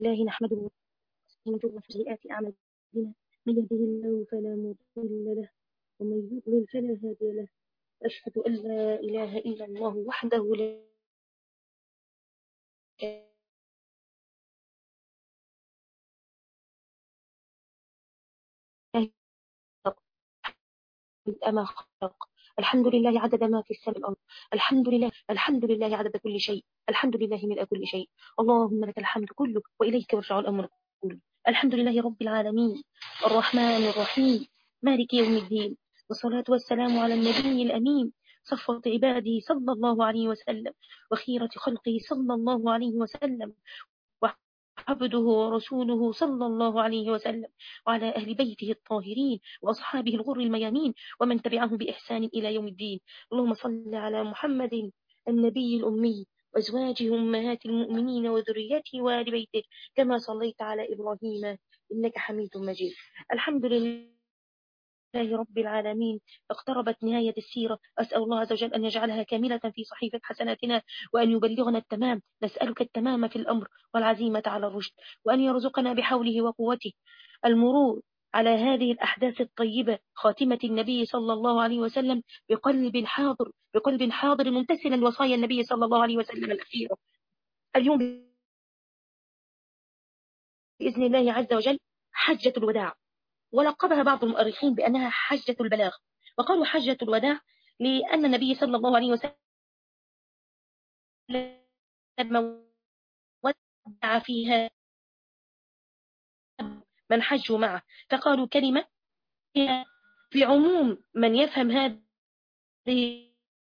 الله نحمده ونشكر في سيئات أعمالنا من يهده الله فلا مضل له ومن يضلل فلا هادي له أشهد أن لا إله إلا الله وحده لا أما خلق الحمد لله عدد ما في السماء والأرض الحمد لله الحمد لله عدد كل شيء الحمد لله ملء كل شيء اللهم لك الحمد كله وإليك يرجع الأمر كله الحمد لله رب العالمين الرحمن الرحيم مالك يوم الدين والصلاة والسلام على النبي الأمين صفوة عباده صلى الله عليه وسلم وخيرة خلقه صلى الله عليه وسلم عبده ورسوله صلى الله عليه وسلم وعلى أهل بيته الطاهرين وأصحابه الغر الميامين ومن تبعهم بإحسان إلى يوم الدين اللهم صل على محمد النبي الأمي وأزواجه أمهات المؤمنين وذريته وآل بيته كما صليت على إبراهيم إنك حميد مجيد الحمد لله لله رب العالمين اقتربت نهاية السيرة أسأل الله عز وجل أن يجعلها كاملة في صحيفة حسناتنا وأن يبلغنا التمام نسألك التمام في الأمر والعزيمة على الرشد وأن يرزقنا بحوله وقوته المرور على هذه الأحداث الطيبة خاتمة النبي صلى الله عليه وسلم بقلب حاضر بقلب حاضر ممتثلا وصايا النبي صلى الله عليه وسلم الأخيرة اليوم بإذن الله عز وجل حجة الوداع ولقبها بعض المؤرخين بأنها حجة البلاغ وقالوا حجة الوداع لأن النبي صلى الله عليه وسلم ودع فيها من حجوا معه فقالوا كلمة في عموم من يفهم هذه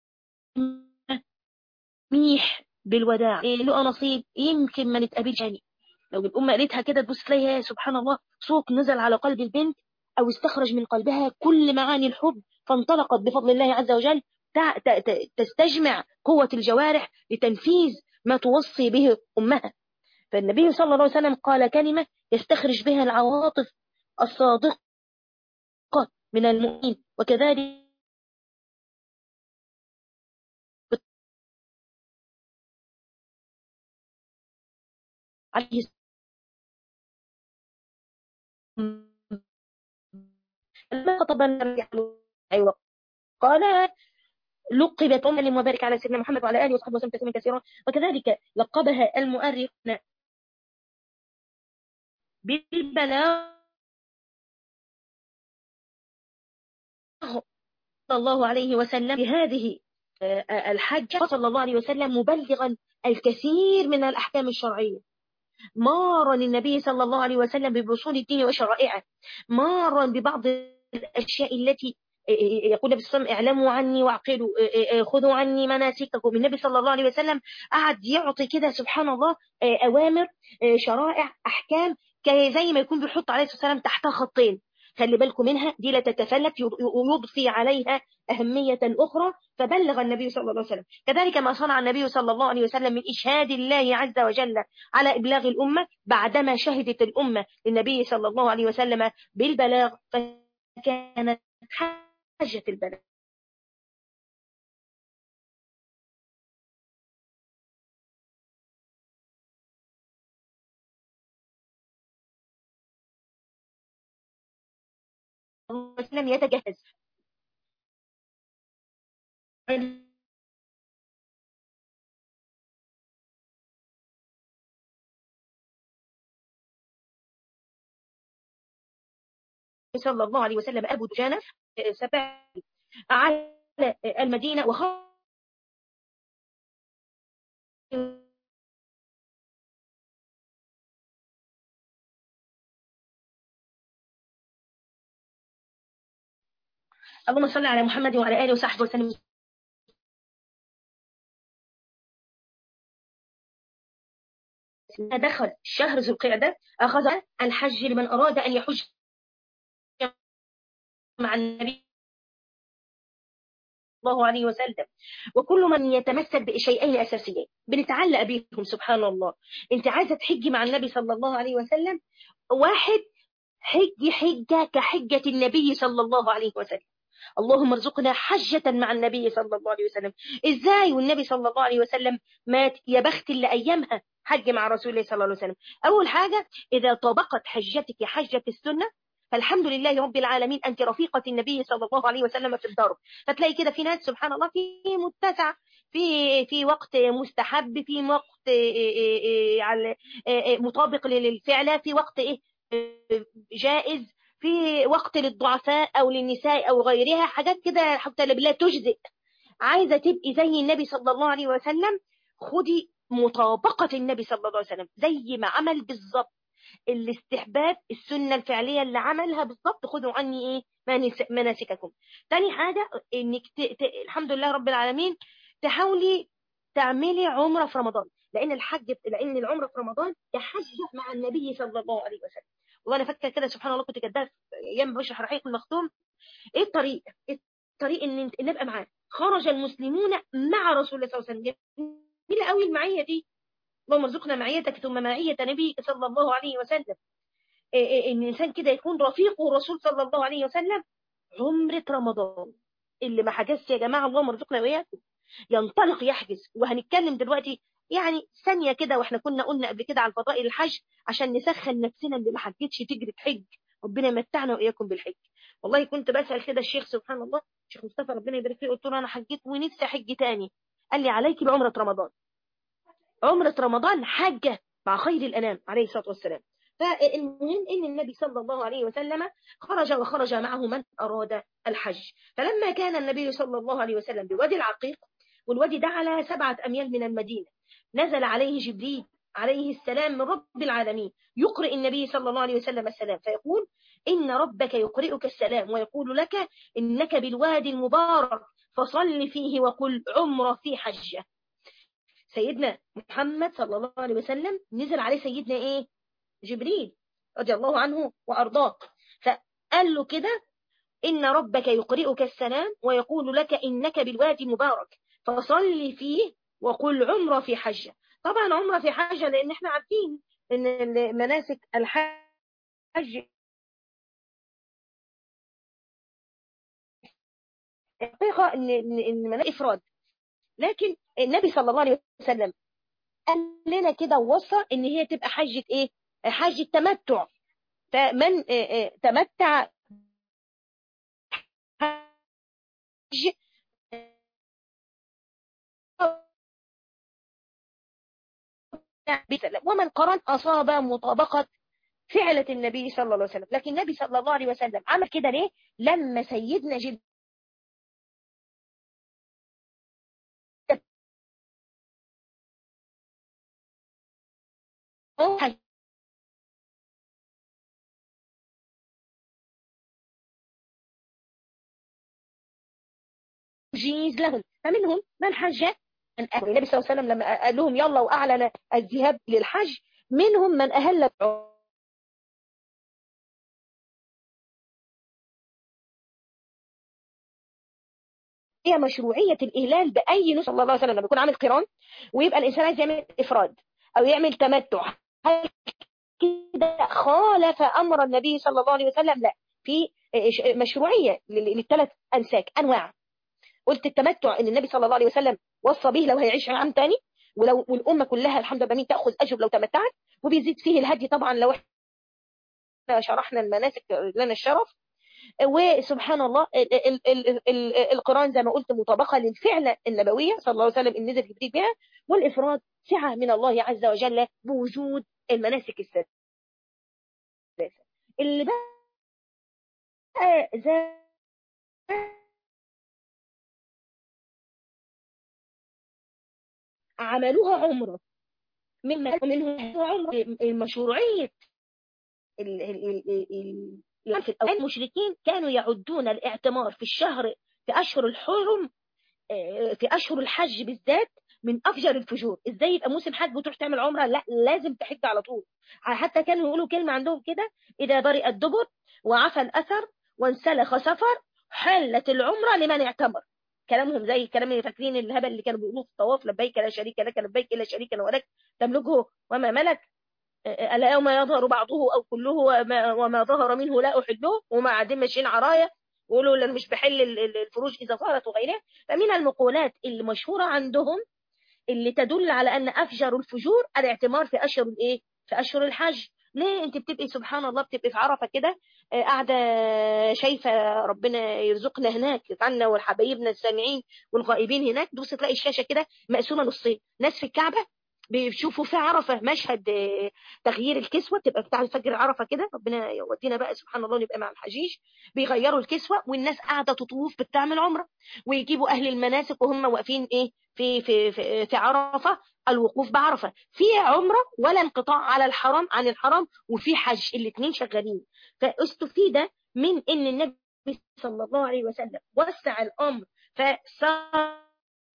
ميح بالوداع إيه له نصيب يمكن ما نتقابلش يعني لو الأمة قالتها كده تبص تلاقيها سبحان الله صوت نزل على قلب البنت أو استخرج من قلبها كل معاني الحب فانطلقت بفضل الله عز وجل تستجمع قوة الجوارح لتنفيذ ما توصي به أمها فالنبي صلى الله عليه وسلم قال كلمة يستخرج بها العواطف الصادقة من المؤمنين وكذلك عليه لما خطب النبي أيوة قال لقبت أم وبارك على سيدنا محمد وعلى آله وصحبه وسلم تسليما كثيرا وكذلك لقبها المؤرخون بالبلاغ صلى الله عليه وسلم بهذه الحجة صلى الله عليه وسلم مبلغا الكثير من الأحكام الشرعية مارا النبي صلى الله عليه وسلم ببصول الدين وشرائعه مارا ببعض الأشياء التي يقول النبي صلى الله عليه وسلم اعلموا عني واعقلوا خذوا عني مناسككم النبي صلى الله عليه وسلم قعد يعطي كده سبحان الله أوامر شرائع أحكام زي ما يكون بيحط عليه الصلاة والسلام تحتها خطين خلي بالكم منها دي لا تتفلت يضفي عليها أهمية أخرى فبلغ النبي صلى الله عليه وسلم كذلك ما صنع النبي صلى الله عليه وسلم من إشهاد الله عز وجل على إبلاغ الأمة بعدما شهدت الأمة للنبي صلى الله عليه وسلم بالبلاغ فكانت حاجة البلاغ وسلم يتجهز صلى الله عليه وسلم أبو دجانة سبع على المدينة وخرج اللهم صل على محمد وعلى آله وصحبه وسلم دخل شهر ذو القعدة أخذ الحج لمن أراد أن يحج مع النبي الله عليه وسلم وكل من يتمسك بشيئين أساسيين بنتعلق بهم سبحان الله انت عايزة تحجي مع النبي صلى الله عليه وسلم واحد حجي حجة كحجة النبي صلى الله عليه وسلم اللهم ارزقنا حجة مع النبي صلى الله عليه وسلم ازاي والنبي صلى الله عليه وسلم مات يا بخت اللي ايامها حج مع رسول الله صلى الله عليه وسلم اول حاجة اذا طبقت حجتك حجة السنة فالحمد لله رب العالمين انت رفيقة النبي صلى الله عليه وسلم في الدرب فتلاقي كده في ناس سبحان الله في متسع في في وقت مستحب في وقت على مطابق للفعل في وقت ايه جائز في وقت للضعفاء او للنساء او غيرها حاجات كده حتى بالله تجزئ عايزه تبقي زي النبي صلى الله عليه وسلم خدي مطابقه النبي صلى الله عليه وسلم زي ما عمل بالظبط الاستحباب السنه الفعليه اللي عملها بالظبط خدوا عني ايه مناسككم تاني حاجه انك ت... ت... الحمد لله رب العالمين تحاولي تعملي عمره في رمضان لان الحج لان العمره في رمضان تحجه مع النبي صلى الله عليه وسلم وانا فاكره كده سبحان الله كنت كاتباها ايام بشرح رحيق المختوم ايه الطريق ايه الطريق ان نبقى معاه خرج المسلمون مع رسول الله صلى الله عليه وسلم جميله قوي المعيه دي اللهم ارزقنا معيتك ثم معيه نبيك صلى الله عليه وسلم إيه إيه ان الانسان كده يكون رفيقه الرسول صلى الله عليه وسلم عمره رمضان اللي ما حجزش يا جماعه اللهم ارزقنا واياكم ينطلق يحجز وهنتكلم دلوقتي يعني ثانية كده واحنا كنا قلنا قبل كده على فضائل الحج عشان نسخن نفسنا اللي ما حجتش تجري تحج ربنا يمتعنا واياكم بالحج والله كنت بسأل كده الشيخ سبحان الله الشيخ مصطفى ربنا يبارك فيه قلت له انا حجيت ونفسي احج تاني قال لي عليك بعمرة رمضان عمرة رمضان حجة مع خير الانام عليه الصلاة والسلام فالمهم ان النبي صلى الله عليه وسلم خرج وخرج معه من اراد الحج فلما كان النبي صلى الله عليه وسلم بوادي العقيق والوادي ده على سبعة أميال من المدينة نزل عليه جبريل عليه السلام من رب العالمين يقرئ النبي صلى الله عليه وسلم السلام فيقول إن ربك يقرئك السلام ويقول لك إنك بالوادي المبارك فصل فيه وقل عمر في حجة سيدنا محمد صلى الله عليه وسلم نزل عليه سيدنا إيه جبريل رضي الله عنه وأرضاه فقال له كده إن ربك يقرئك السلام ويقول لك إنك بالوادي المبارك فصل فيه وقل عمره في حجة طبعا عمره في حجة لأن احنا عارفين إن مناسك الحج حقيقة إن إن مناسك إفراد لكن النبي صلى الله عليه وسلم قال لنا كده ووصى إن هي تبقى حجة إيه؟ حجة تمتع فمن تمتع حج ومن قرن أصاب مطابقة فعلة النبي صلى الله عليه وسلم لكن النبي صلى الله عليه وسلم عمل كده ليه لما سيدنا جبريل جيز لهم فمنهم من حج النبي صلى الله عليه وسلم لما قال لهم يلا وأعلن الذهاب للحج منهم من أهل هي مشروعية الإهلال بأي نص الله عليه وسلم لما يكون عامل قران ويبقى الإنسان عايز يعمل إفراد أو يعمل تمتع كده خالف أمر النبي صلى الله عليه وسلم لا في مشروعية للثلاث أنساك أنواع قلت التمتع ان النبي صلى الله عليه وسلم وصى به لو هيعيش عام تاني ولو والامه كلها الحمد لله مين تاخذ اجر لو تمتعت وبيزيد فيه الهدي طبعا لو احنا شرحنا المناسك لنا الشرف وسبحان الله ال ال ال ال القران زي ما قلت مطابقه للفعله النبويه صلى الله عليه وسلم ان نزل جبريل بها والافراد سعه من الله عز وجل بوجود المناسك الثلاثه اللي بقى زي عملوها عمرة مما منهم عمرة المشروعية في الأول المشركين كانوا يعدون الاعتمار في الشهر في أشهر الحرم في أشهر الحج بالذات من أفجر الفجور إزاي يبقى موسم حج وتروح تعمل عمرة لا لازم تحج على طول حتى كانوا يقولوا كلمة عندهم كده إذا برئ الدبر وعفى الأثر وانسلخ سفر حلت العمرة لمن اعتمر كلامهم زي كلام اللي فاكرين الهبل اللي كانوا بيقولوه في الطواف لبيك لا شريك لك لبيك الا شريكا ولك تملكه وما ملك الا يوم يظهر بعضه او كله وما, وما ظهر منه لا احله وما قاعدين ماشيين عرايا يقولوا انا مش بحل الفروج اذا ظهرت وغيرها فمن المقولات المشهوره عندهم اللي تدل على ان افجر الفجور الاعتمار في اشهر الايه في اشهر الحج ليه انت بتبقي سبحان الله بتبقي في عرفه كده قاعده شايفه ربنا يرزقنا هناك عنا والحبايبنا السامعين والغائبين هناك تبص تلاقي الشاشه كده مقسومه نصين ناس في الكعبه بيشوفوا في عرفه مشهد تغيير الكسوه تبقى بتاع فجر عرفه كده ربنا يودينا بقى سبحان الله نبقى مع الحجيج بيغيروا الكسوه والناس قاعده تطوف بتعمل عمره ويجيبوا اهل المناسك وهم واقفين ايه في في في, في عرفه الوقوف بعرفه في عمره ولا انقطاع على الحرام عن الحرام وفي حج الاثنين شغالين فاستفيد من ان النبي صلى الله عليه وسلم وسع الامر فصار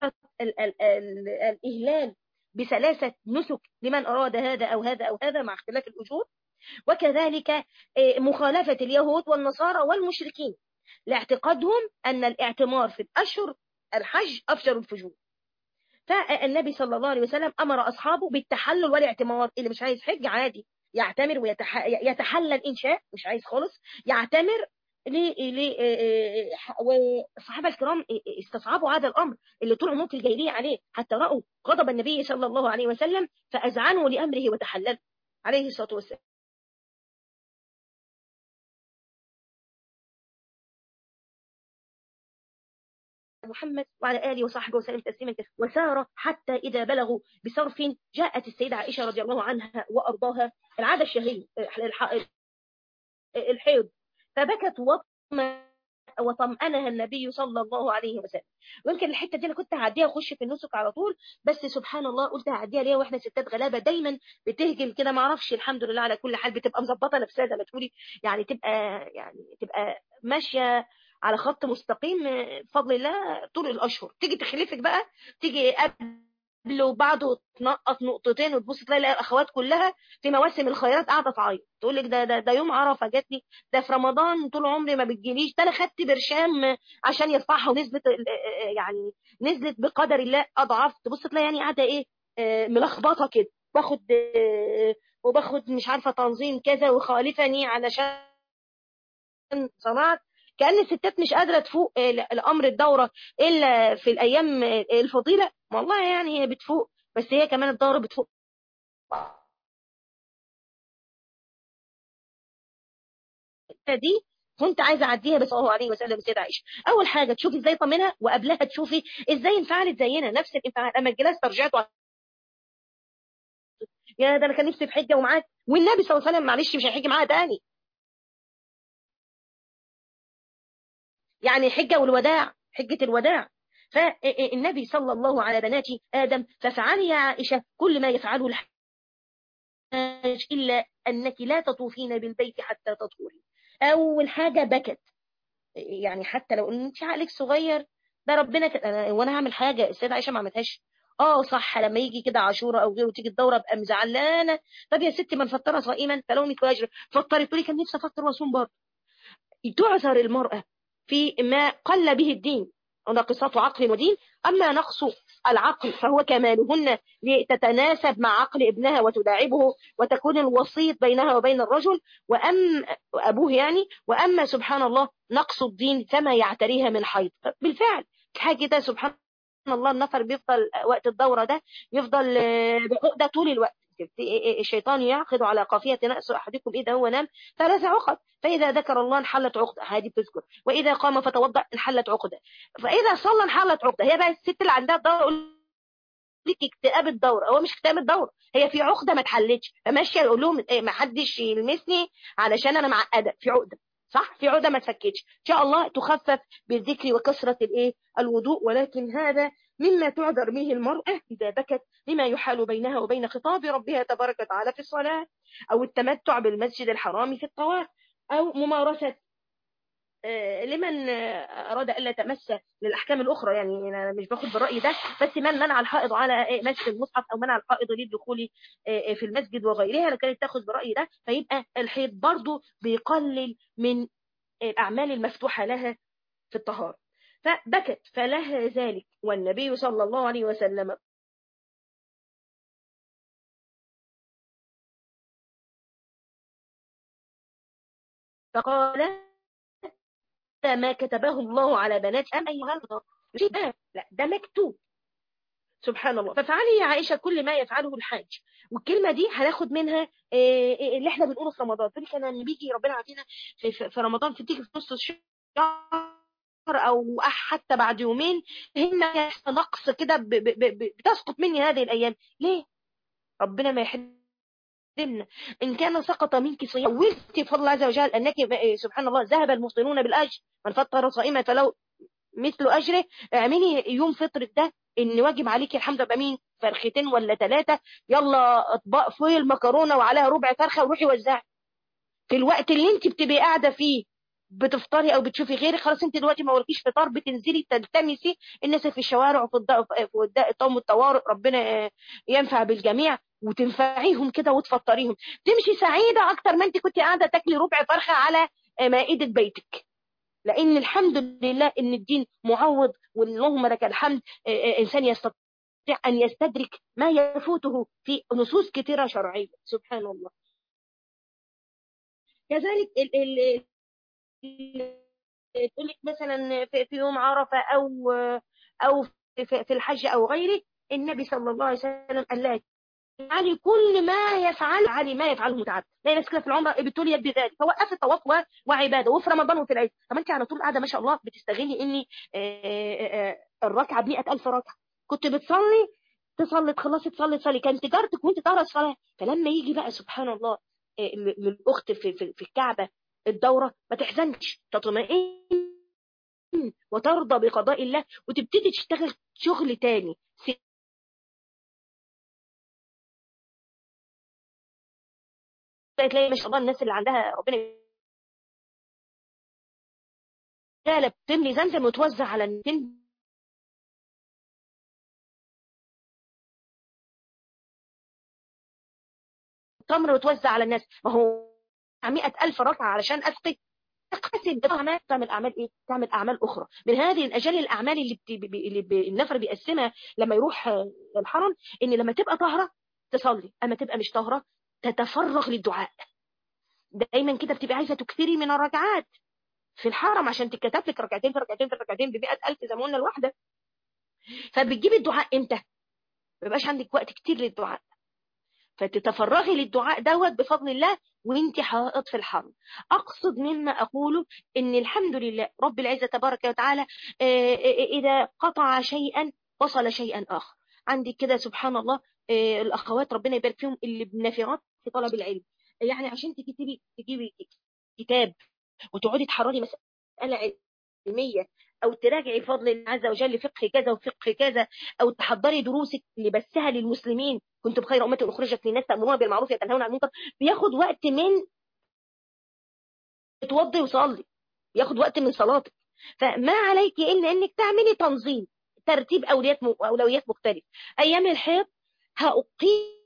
الاهلال بثلاثة نسك لمن أراد هذا أو هذا أو هذا مع اختلاف الأجور وكذلك مخالفة اليهود والنصارى والمشركين لاعتقادهم أن الاعتمار في الأشهر الحج أفجر الفجور فالنبي صلى الله عليه وسلم أمر أصحابه بالتحلل والاعتمار اللي مش عايز حج عادي يعتمر ويتحلل إن شاء مش عايز خالص يعتمر والصحابة الكرام استصعبوا هذا الأمر اللي طول عمرهم في الجاهلية عليه حتى رأوا غضب النبي صلى الله عليه وسلم فأذعنوا لأمره وتحللوا عليه الصلاة والسلام محمد وعلى آله وصحبه وسلم تسليما كثيرا وسار حتى إذا بلغوا بصرف جاءت السيدة عائشة رضي الله عنها وأرضاها العادة الشهرية الحيض فبكت وطمأنها النبي صلى الله عليه وسلم ويمكن الحته دي انا كنت هعديها اخش في النسك على طول بس سبحان الله قلت هعديها ليه واحنا ستات غلابه دايما بتهجم كده ما اعرفش الحمد لله على كل حال بتبقى مظبطه نفسها زي ما تقولي يعني تبقى يعني تبقى ماشيه على خط مستقيم بفضل الله طول الاشهر تيجي تخلفك بقى تيجي قبل وبعد وتنقط نقطتين وتبص تلاقي الاخوات كلها في مواسم الخيرات قاعده تعيط تقول لك ده, ده ده يوم عرفه جات لي ده في رمضان طول عمري ما بتجيليش ده انا خدت برشام عشان يرفعها ونزلت يعني نزلت بقدر الله اضعاف تبص تلاقي يعني قاعده ايه ملخبطه كده باخد وباخد مش عارفه تنظيم كذا وخالفني علشان صنعت كأن الستات مش قادرة تفوق الأمر الدورة إلا في الأيام الفضيلة والله يعني هي بتفوق بس هي كمان الدورة بتفوق دي كنت عايزه اعديها بس الله عليه وسلم السيده عائشه اول حاجه تشوفي ازاي طمنها وقبلها تشوفي ازاي انفعلت زينا نفس الانفعال اما الجلاس رجعت يا ده انا كان نفسي في حجه ومعاك والنبي صلى الله عليه وسلم معلش مش هيحج معاها تاني يعني حجة والوداع حجة الوداع فالنبي صلى الله على بنات آدم ففعلي يا عائشة كل ما يفعله الحاج إلا أنك لا تطوفين بالبيت حتى تطهري أول حاجة بكت يعني حتى لو أنت عقلك صغير ده ربنا ك... وأنا هعمل حاجة السيدة عائشة ما عملتهاش اه صح لما يجي كده عاشوره او غيره تيجي الدوره ابقى مزعلانه طب يا ستي ما نفطرها صائما فلو ميت واجر فطري تقولي كان نفسي افطر واصوم برضه تعذر المراه في ما قل به الدين ناقصات عقل ودين أما نقص العقل فهو كمالهن لتتناسب مع عقل ابنها وتداعبه وتكون الوسيط بينها وبين الرجل وأم أبوه يعني وأما سبحان الله نقص الدين فما يعتريها من حيض بالفعل حاجة ده سبحان الله النفر بيفضل وقت الدورة ده يفضل بعقدة طول الوقت الشيطان يعقد على قافية نأس أحدكم إذا هو نام ثلاث عقد فإذا ذكر الله انحلت عقدة هذه بتذكر وإذا قام فتوضأ انحلت عقدة فإذا صلى انحلت عقدة هي بقى الست اللي عندها الدورة لك اكتئاب الدورة هو مش اكتئاب الدورة هي في عقدة ما اتحلتش فماشية يقول لهم ما حدش يلمسني علشان أنا معقدة في عقدة صح في عقدة ما اتفكتش إن شاء الله تخفف بالذكر وكثرة الإيه الوضوء ولكن هذا مما تعذر به المرأة إذا بكت لما يحال بينها وبين خطاب ربها تبارك وتعالى في الصلاة أو التمتع بالمسجد الحرام في الطواف أو ممارسة لمن أراد ألا تمس للأحكام الأخرى يعني أنا مش باخد بالرأي ده بس من منع الحائض على مس المصحف أو منع الحائض للدخول في المسجد وغيرها كانت تاخد بالرأي ده فيبقى الحيض برضه بيقلل من الأعمال المفتوحة لها في الطهارة فبكت فلها ذلك والنبي صلى الله عليه وسلم فقال إلا ما كتبه الله على بنات أم أي هذا ده لا ده مكتوب سبحان الله ففعلي يا عائشة كل ما يفعله الحاج والكلمة دي هناخد منها اللي احنا بنقوله في رمضان تقول كان اللي بيجي ربنا عافينا في, في رمضان في تيجي في نص الشهر او حتى بعد يومين هنا نقص كده بتسقط مني هذه الايام ليه ربنا ما يحرمنا ان كان سقط منك صيام وزت بفضل الله عز وجل انك سبحان الله ذهب المفطرون بالاجر من فطر صائما فلو مثل اجره اعملي يوم فطرك ده ان واجب عليك الحمد لله مين فرختين ولا ثلاثه يلا اطباق فويل مكرونه وعليها ربع فرخه وروحي وزعي في الوقت اللي انت بتبقي قاعده فيه بتفطري او بتشوفي غيرك خلاص انت دلوقتي ما وركيش فطار بتنزلي تلتمسي الناس في الشوارع وفي الطوم الطوارئ ربنا ينفع بالجميع وتنفعيهم كده وتفطريهم تمشي سعيده اكتر ما انت كنت قاعده تاكلي ربع فرخه على مائده بيتك لان الحمد لله ان الدين معوض واللهم لك الحمد انسان يستطيع ان يستدرك ما يفوته في نصوص كثيره شرعيه سبحان الله كذلك ال ال تقول لك مثلا في يوم عرفه او او في الحج او غيره النبي صلى الله عليه وسلم قال لها علي كل ما يفعل علي ما يفعله متعب لا ناس كده في العمره بتقول يد ذلك فوقفت طواف وعباده وفي رمضان وفي العيد طب انت على طول قاعده ما شاء الله بتستغلي اني الركعه ب 100000 ركعه كنت بتصلي تصلي تخلصي تصلي تصلي كانت تجارتك وانت تقرا الصلاه فلما يجي بقى سبحان الله للاخت في, في, في الكعبه الدوره ما تحزنش تطمئن وترضى بقضاء الله وتبتدي تشتغل شغل تاني تلاقي ما شاء الله الناس اللي عندها ربنا قالب تملي زمزم وتوزع على النتين تمر وتوزع على الناس ما هو مئة ألف ركعة علشان أسقي تقسم تعمل تعمل أعمال إيه؟ تعمل أعمال أخرى من هذه الأجل الأعمال اللي, بت... اللي ب... النفر بيقسمها لما يروح الحرم إن لما تبقى طاهرة تصلي أما تبقى مش طاهرة تتفرغ للدعاء دايما كده بتبقى عايزه تكثري من الركعات في الحرم عشان تتكتب لك ركعتين في ركعتين في ركعتين ب 100000 زي ما قلنا الواحده فبتجيبي الدعاء امتى؟ ما يبقاش عندك وقت كتير للدعاء فتتفرغي للدعاء دوت بفضل الله وانت حائط في الحرم اقصد مما اقوله ان الحمد لله رب العزه تبارك وتعالى اذا قطع شيئا وصل شيئا اخر عندك كده سبحان الله الاخوات ربنا يبارك فيهم اللي بنافرات في طلب العلم يعني عشان تكتبي تجيبي كتاب وتقعدي تحرري مساله علميه او تراجعي فضل الله عز وجل فقه كذا وفقه كذا او تحضري دروسك لبثها للمسلمين كنتم خير امه اخرجت للناس تامرون بالمعروف وتنهون عن المنكر بياخد وقت من توضي وصلي ياخد وقت من صلاتك فما عليك الا انك تعملي تنظيم ترتيب اولويات اولويات مختلف ايام الحيض هأقيم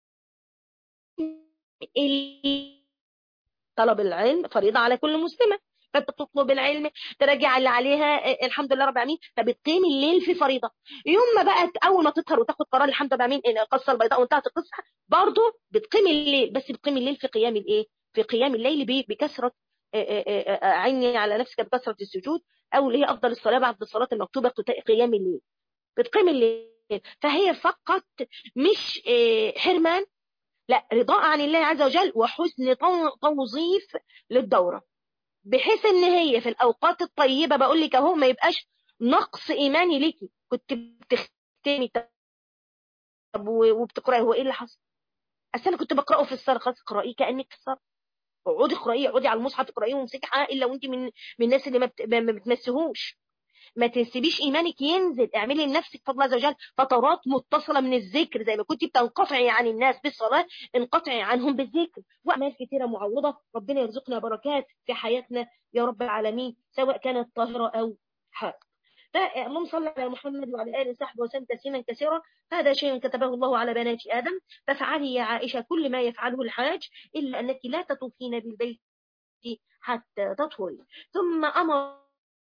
طلب العلم فريضة على كل مسلمة فبتطلب العلم تراجع اللي عليها الحمد لله رب العالمين فبتقيم الليل في فريضة يوم ما بقى أول ما تطهر وتاخد قرار الحمد لله العالمين القصة البيضاء وانتهت القصة برضه بتقيم الليل بس بتقيم الليل في قيام الايه في قيام الليل بكثرة عيني على نفسك بكثرة السجود أو اللي هي أفضل الصلاة بعد الصلاة المكتوبة قيام الليل بتقيم الليل فهي فقط مش حرمان لا رضاء عن الله عز وجل وحسن توظيف للدورة بحيث ان هي في الاوقات الطيبة بقول لك اهو ما يبقاش نقص ايماني ليكي كنت بتختمي طب وبتقراي هو ايه اللي حصل اصل انا كنت بقراه في الصلاه خلاص اقرايه كانك في الصلاه اقعدي اقرايه اقعدي على المصحف اقرايه وامسكي الا وانت من من الناس اللي ما, بت... ما بتمسهوش ما تسيبيش ايمانك ينزل اعملي لنفسك فضل عز وجل فترات متصله من الذكر زي ما كنت بتنقطعي عن الناس بالصلاه انقطعي عنهم بالذكر واعمال كثيره معوضه ربنا يرزقنا بركات في حياتنا يا رب العالمين سواء كانت طاهره او حائض اللهم صل على محمد وعلى اله وصحبه وسلم تسليما كثيرا هذا شيء كتبه الله على بنات ادم فافعلي يا عائشه كل ما يفعله الحاج الا انك لا تطوفين بالبيت حتى تطهري ثم امر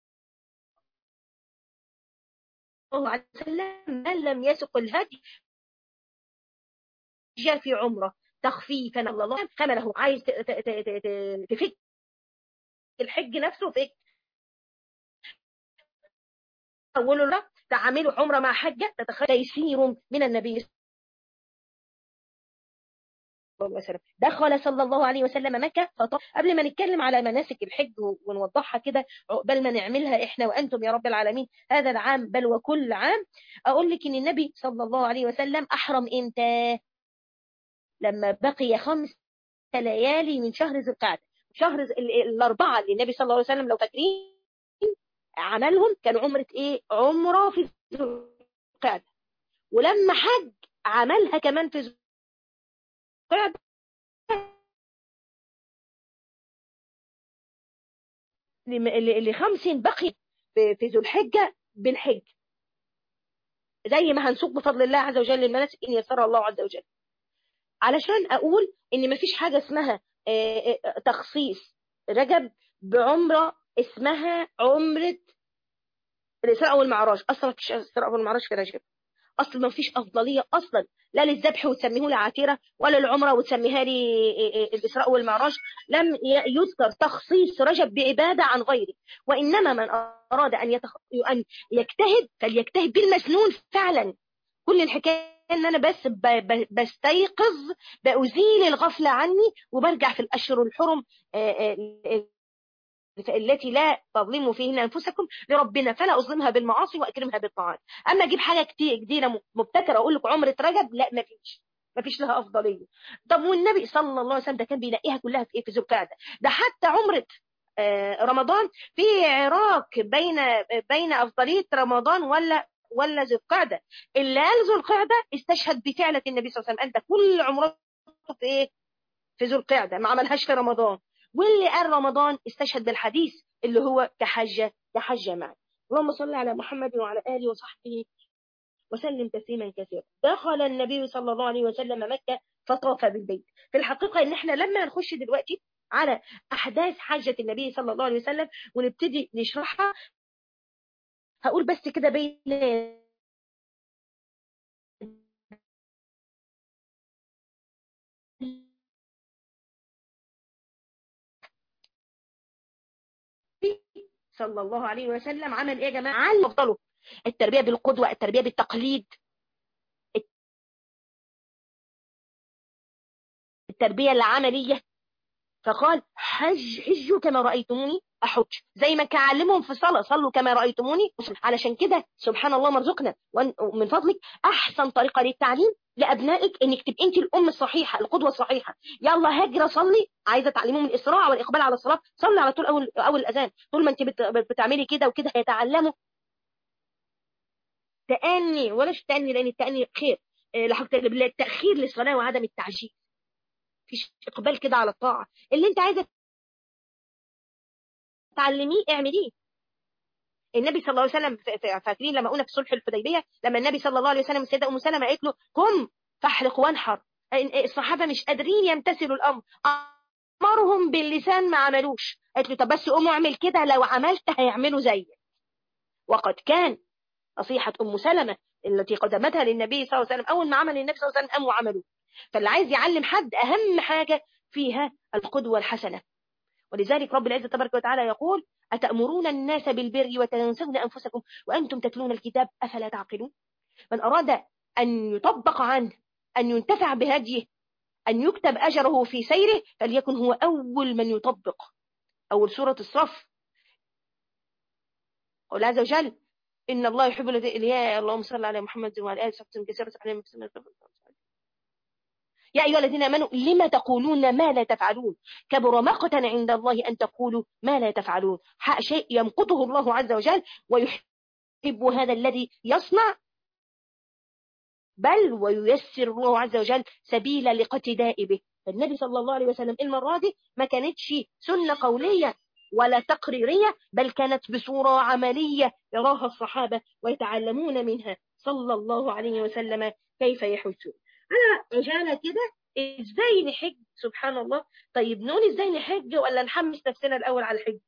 الله عليه وسلم من لم يسق الهدي جاء في عمره تخفيفا الله حمله عايز تفك الحج نفسه فك أوله لا تعاملوا عمرة مع حجة تتخيل تيسير من النبي صلى الله عليه وسلم دخل صلى الله عليه وسلم مكة فطاف قبل ما نتكلم على مناسك الحج ونوضحها كده عقبال ما نعملها احنا وانتم يا رب العالمين هذا العام بل وكل عام اقول لك ان النبي صلى الله عليه وسلم احرم امتى لما بقي خمس ليالي من شهر ذي القعده شهر الاربعه اللي النبي صلى الله عليه وسلم لو فاكرين عملهم كانوا عمره ايه عمره في ذي القعده ولما حج عملها كمان في ذي القعده لخمس بقي في ذو الحجه بالحج زي ما هنسوق بفضل الله عز وجل للمناسك ان يسر الله عز وجل علشان اقول ان مفيش حاجه اسمها تخصيص رجب بعمره اسمها عمره الاسراء والمعراج اصلا مفيش اسراء والمعراج في رجب اصلا مفيش افضليه اصلا لا للذبح وتسميه لي عتيره ولا العمره وتسميها لي الاسراء والمعراج لم يذكر تخصيص رجب بعباده عن غيره وانما من اراد ان يتخ... ان يجتهد فليجتهد بالمسنون فعلا كل الحكايه ان انا بس ب... ب... بستيقظ بازيل الغفله عني وبرجع في الاشهر الحرم التي لا تظلموا فيهن انفسكم لربنا فلا اظلمها بالمعاصي واكرمها بالطاعات اما اجيب حاجه كتير جديده مبتكره اقول لك عمره رجب لا ما فيش ما فيش لها افضليه طب والنبي صلى الله عليه وسلم ده كان بينقيها كلها في ايه في ذو القعده ده حتى عمره رمضان في عراك بين بين افضليه رمضان ولا ولا ذو القعده اللي قال ذو القعده استشهد بفعله النبي صلى الله عليه وسلم انت كل عمرته في ايه في ذو القعده ما عملهاش في رمضان واللي قال رمضان استشهد بالحديث اللي هو كحجه كحجه معي اللهم صل على محمد وعلى اله وصحبه وسلم تسليما كثيرا دخل النبي صلى الله عليه وسلم مكه فطاف بالبيت في الحقيقه ان احنا لما نخش دلوقتي على احداث حجه النبي صلى الله عليه وسلم ونبتدي نشرحها هقول بس كده بين صلى الله عليه وسلم عمل ايه يا جماعه علم افضله التربيه بالقدوه التربيه بالتقليد التربيه العمليه فقال حج حجوا كما رايتموني احج زي ما كان علمهم في الصلاه صلوا كما رايتموني علشان كده سبحان الله مرزقنا ومن فضلك احسن طريقه للتعليم لابنائك انك تبقي انت الام الصحيحه القدوه الصحيحه يلا هاجره صلي عايزه تعلمهم الاسراع والاقبال على الصلاه صلي على طول اول اول الاذان طول ما انت بتعملي كده وكده هيتعلموا تاني ولاش تاني لان التاني خير التاخير للصلاه وعدم التعجيل مفيش اقبال كده على الطاعه اللي انت عايزه تعلميه اعمليه النبي صلى الله عليه وسلم فاكرين لما قلنا في صلح الحديبيه لما النبي صلى الله عليه وسلم السيده ام سلمة قالت له قم فاحلق وانحر الصحابه مش قادرين يمتثلوا الامر امرهم باللسان ما عملوش قالت له طب بس قوموا اعمل كده لو عملت هيعملوا زيك وقد كان نصيحه ام سلمة التي قدمتها للنبي صلى الله عليه وسلم اول ما عمل النبي صلى الله عليه وسلم قاموا عملوه فاللي عايز يعلم حد اهم حاجه فيها القدوه الحسنه ولذلك رب العزة تبارك وتعالى يقول أتأمرون الناس بالبر وتنسون أنفسكم وأنتم تتلون الكتاب أفلا تعقلون من أراد أن يطبق عنه أن ينتفع بهديه أن يكتب أجره في سيره فليكن هو أول من يطبق أول سورة الصف قول عز وجل إن الله يحب الذين يا اللهم صل على محمد وعلى آله وصحبه كثيرا يا أيها الذين آمنوا لما تقولون ما لا تفعلون كبر مقتا عند الله أن تقولوا ما لا تفعلون شيء يمقته الله عز وجل ويحب هذا الذي يصنع بل وييسر الله عز وجل سبيل لاقتداء به فالنبي صلى الله عليه وسلم المرة دي ما كانتش سنة قولية ولا تقريرية بل كانت بصورة عملية يراها الصحابة ويتعلمون منها صلى الله عليه وسلم كيف يحجون على عجالة كده ازاي نحج سبحان الله طيب نقول ازاي نحج ولا نحمس نفسنا الاول على الحج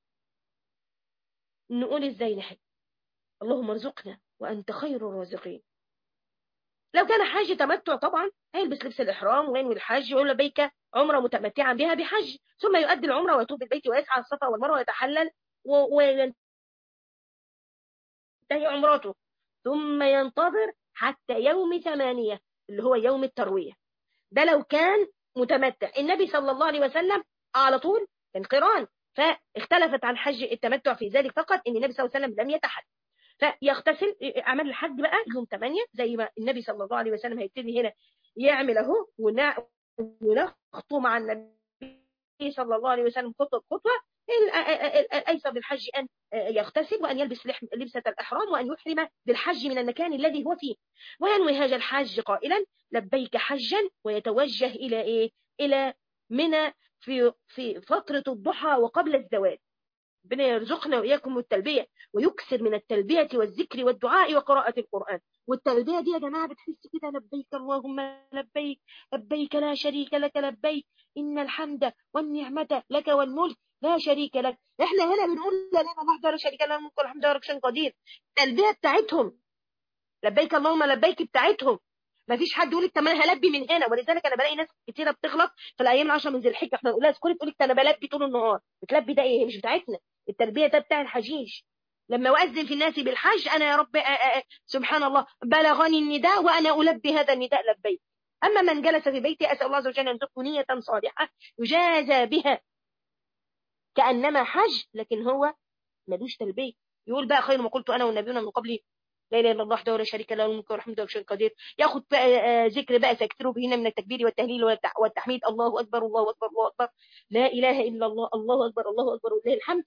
نقول ازاي نحج اللهم ارزقنا وانت خير الرازقين لو كان حاج تمتع طبعا هيلبس لبس الاحرام وينوي الحج ويقول لبيك عمره متمتعا بها بحج ثم يؤدي العمره ويطوف بالبيت ويسعى الصفا والمروه ويتحلل وينتهي تنتهي عمرته ثم ينتظر حتى يوم ثمانية اللي هو يوم التروية ده لو كان متمتع النبي صلى الله عليه وسلم على طول كان قران فاختلفت عن حج التمتع في ذلك فقط ان النبي صلى الله عليه وسلم لم يتحد فيغتسل اعمال الحج بقى يوم 8 زي ما النبي صلى الله عليه وسلم هيبتدي هنا يعمل اهو ونخطو مع النبي صلى الله عليه وسلم خطوه بخطوه الايسر بالحج ان يغتسل وان يلبس لبسه الاحرام وان يحرم بالحج من المكان الذي هو فيه وينوي هذا الحج قائلا لبيك حجا ويتوجه الى ايه الى منى في في فتره الضحى وقبل الزوال ربنا يرزقنا واياكم التلبيه ويكثر من التلبيه والذكر والدعاء وقراءه القران والتلبيه دي يا جماعه بتحس كده لبيك اللهم لبيك لبيك لا شريك لك لبيك ان الحمد والنعمه لك والملك لا شريك لك احنا هنا بنقول لا اله الا الله لا شريك له الملك والحمد لله رب قدير التلبيه بتاعتهم لبيك اللهم لبيك بتاعتهم ما فيش حد يقول لك طب انا هلبي من هنا ولذلك انا بلاقي ناس كتيره بتغلط في الايام العشره من ذي الحجه احنا نقولها اذكري تقول لك انا بلبي طول النهار بتلبي ده ايه مش بتاعتنا التلبيه ده بتاع الحجيج لما أؤذن في الناس بالحج أنا يا رب سبحان الله بلغني النداء وأنا ألبي هذا النداء لبيك أما من جلس في بيتي أسأل الله عز وجل أن تكون نية صالحة يجازى بها كأنما حج لكن هو ملوش تلبية يقول بقى خير ما قلت أنا والنبيون من قبلي لا اله الا الله وحده لا شريك له الملك والحمد لله وشيء قدير ياخد بقى ذكر بقى سيكتروا به من التكبير والتهليل والتحميد الله اكبر الله اكبر الله اكبر لا اله الا الله الله اكبر الله اكبر ولله الحمد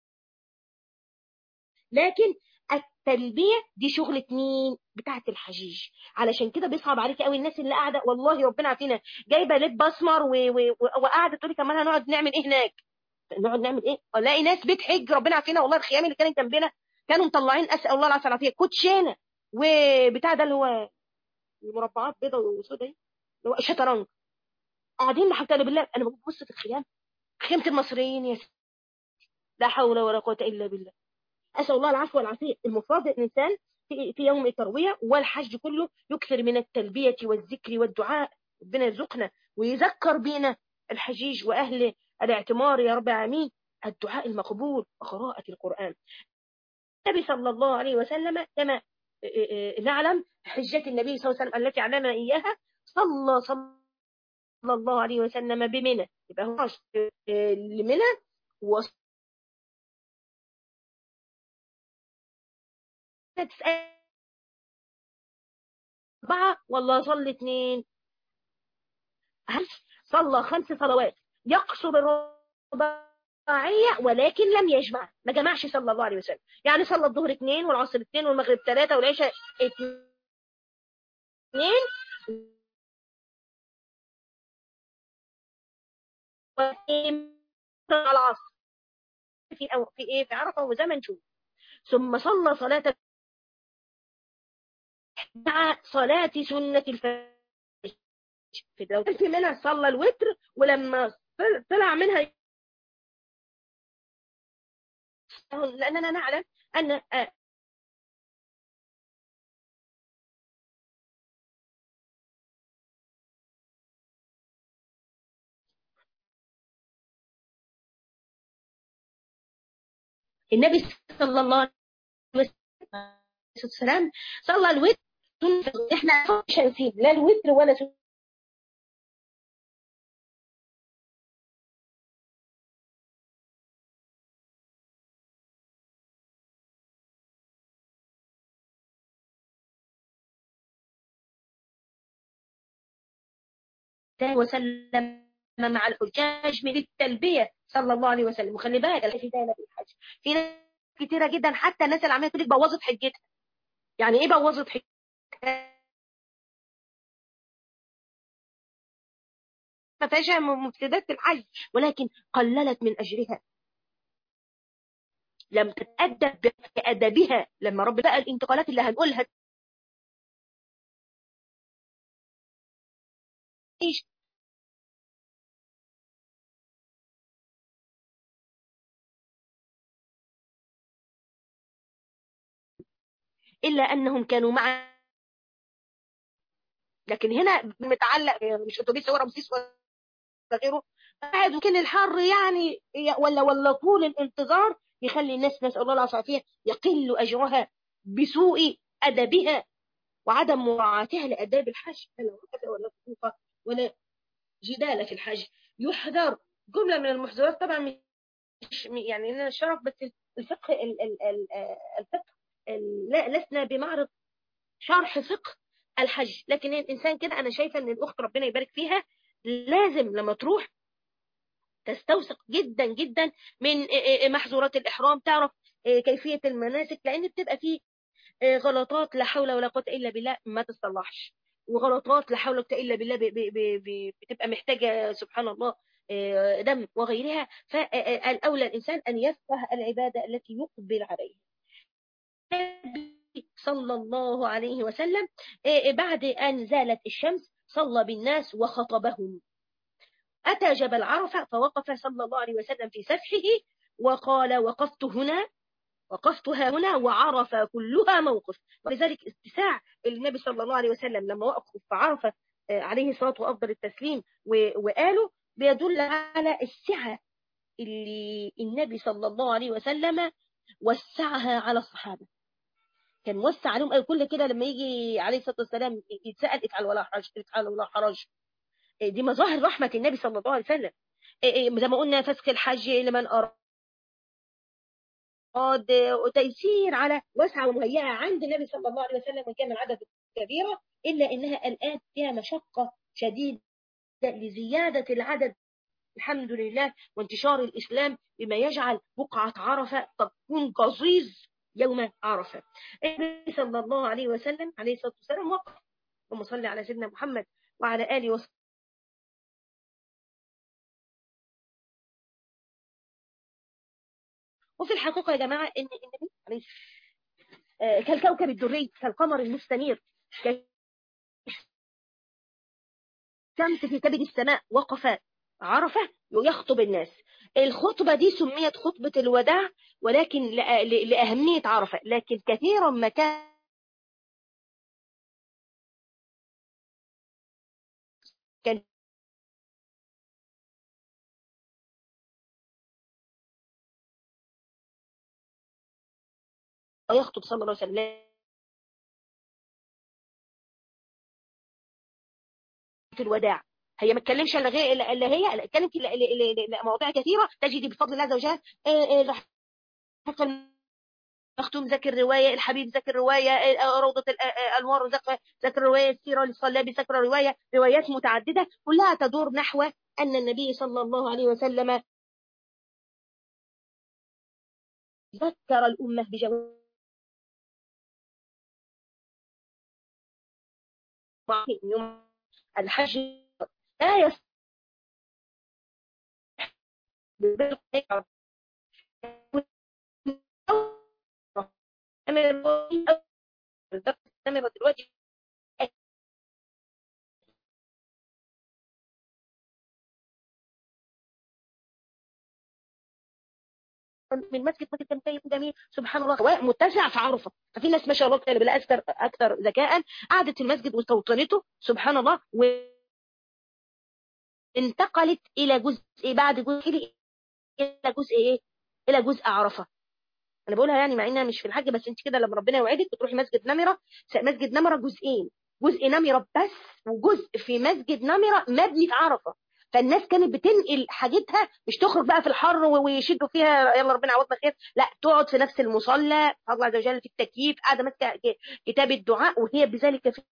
لكن التلبيه دي شغله مين بتاعه الحجيج علشان كده بيصعب عليك قوي الناس اللي قاعده والله ربنا عافينا جايبه لب اسمر وقاعده تقولي كمان هنقعد نعمل ايه هناك نقعد نعمل ايه الاقي ناس بتحج ربنا عافينا والله الخيام اللي كانت جنبنا كانوا مطلعين اسال الله العافيه العافيه كوتشينه وبتاع ده اللي هو المربعات بيضه وسوداء اللي هو شطرنج قاعدين حتى بالله انا ببص في الخيام خيمه المصريين يا سيدي لا حول ولا قوه الا بالله اسال الله العفو والعافيه المفروض الانسان في, في يوم الترويه والحج كله يكثر من التلبيه والذكر والدعاء ربنا يرزقنا ويذكر بينا الحجيج واهل الاعتمار يا رب العالمين الدعاء المقبول وقراءه القران النبي صلى الله عليه وسلم كما نعلم حجة النبي صلى الله عليه وسلم التي علمنا إياها صلى صلى الله عليه وسلم بمنى يبقى هو لمنى و أربعة والله صلى اثنين صلى خمس صلوات يقصر الرباعية ولكن لم يجمع ما جمعش صلى الله عليه وسلم يعني صلى الظهر اثنين والعصر اثنين والمغرب ثلاثة والعشاء اثنين العصر في أو في ايه في عرفه وزمن شوف ثم صلى صلاة مع صلاة سنة الفجر في لو في منها صلى الوتر ولما طلع منها لأننا نعلم أن النبي صلى الله عليه وسلم صلى الوتر احنا مش هنسيب لا الوتر ولا سنة وسلم مع الحجاج من التلبية صلى الله عليه وسلم وخلي بالك في ده في الحج في ناس كتيرة جدا حتى الناس اللي عمالة تقول لك بوظت حجتها يعني ايه بوظت حجتها ما فيهاش مفسدات في الحج ولكن قللت من اجرها لم تتأدب بأدبها لما رب بقى الانتقالات اللي هنقولها ايش إلا أنهم كانوا مع لكن هنا متعلق مش أتوبيس هو رمسيس ولا غيره قاعد وكان الحر يعني ولا ولا طول الانتظار يخلي الناس نسأل الله العافية يقل أجرها بسوء أدبها وعدم مراعاتها لآداب الحج فلا وقف ولا وقوف ولا جدال في الحج يحذر جملة من المحذورات طبعا مش يعني لنا الشرف بس الفقه ال ال ال الفقه لا لسنا بمعرض شرح فقه الحج لكن الإنسان كده أنا شايفة أن الأخت ربنا يبارك فيها لازم لما تروح تستوثق جدا جدا من محظورات الإحرام تعرف كيفية المناسك لأن بتبقى فيه غلطات لا حول ولا قوة إلا بالله ما تصلحش وغلطات لا حول ولا قوة إلا بالله بتبقى محتاجة سبحان الله دم وغيرها فالأولى الإنسان أن يفقه العبادة التي يقبل عليها صلى الله عليه وسلم بعد أن زالت الشمس صلى بالناس وخطبهم أتى جبل عرفة فوقف صلى الله عليه وسلم في سفحه وقال وقفت هنا وقفتها هنا وعرف كلها موقف ولذلك اتساع النبي صلى الله عليه وسلم لما وقف في عرفة عليه الصلاة وأفضل التسليم وقالوا بيدل على السعة اللي النبي صلى الله عليه وسلم وسعها على الصحابة كان وسع عليهم قال كل كده لما يجي عليه الصلاة والسلام يتسأل افعل ولا حرج افعل ولا حرج دي مظاهر رحمة النبي صلى الله عليه وسلم زي ما قلنا فسخ الحج لمن أراد وتيسير على وسعة ومهيئة عند النبي صلى الله عليه وسلم وكان العدد كبيرة إلا إنها الآن فيها مشقة شديدة لزيادة العدد الحمد لله وانتشار الإسلام بما يجعل بقعة عرفة تكون قصيص يوم عرفة النبي صلى الله عليه وسلم عليه الصلاة والسلام وقف اللهم صل على سيدنا محمد وعلى آله وصحبه وفي الحقيقة يا جماعة إن النبي عليه آه كالكوكب الدري كالقمر المستنير شمس في كبد السماء وقف عرفة يخطب الناس الخطبة دي سميت خطبة الوداع ولكن لأهمية عرفة لكن كثيرا ما كان كان يخطب صلى الله عليه وسلم في الوداع هي ما تكلمش الا غير الا هي لا اتكلمت مواضيع كثيره تجدي بفضل الله عز وجل مختوم ذاكر رواية الحبيب ذاكر رواية روضة الأنوار ذاكر رواية السيرة للصلابي ذاكر رواية روايات متعددة كلها تدور نحو أن النبي صلى الله عليه وسلم ذكر الأمة بجواب الحج لا يستطيع دلوقتي من مسجد مسجد كان طيب جميل سبحان الله سواء متسع في عرفه ففي ناس ما شاء الله اللي بلا اكثر اكثر ذكاء قعدت في المسجد واستوطنته سبحان الله و انتقلت الى جزء بعد جزء الى جزء ايه الى جزء عرفه انا بقولها يعني مع انها مش في الحج بس انت كده لما ربنا يوعدك بتروحي مسجد نمره مسجد نمره جزئين جزء نمره بس وجزء في مسجد نمره مبني في عرفه فالناس كانت بتنقل حاجتها مش تخرج بقى في الحر ويشدوا فيها يلا ربنا يعوضنا خير لا تقعد في نفس المصلى الله عز وجل في التكييف قاعده ماسكه كتاب الدعاء وهي بذلك في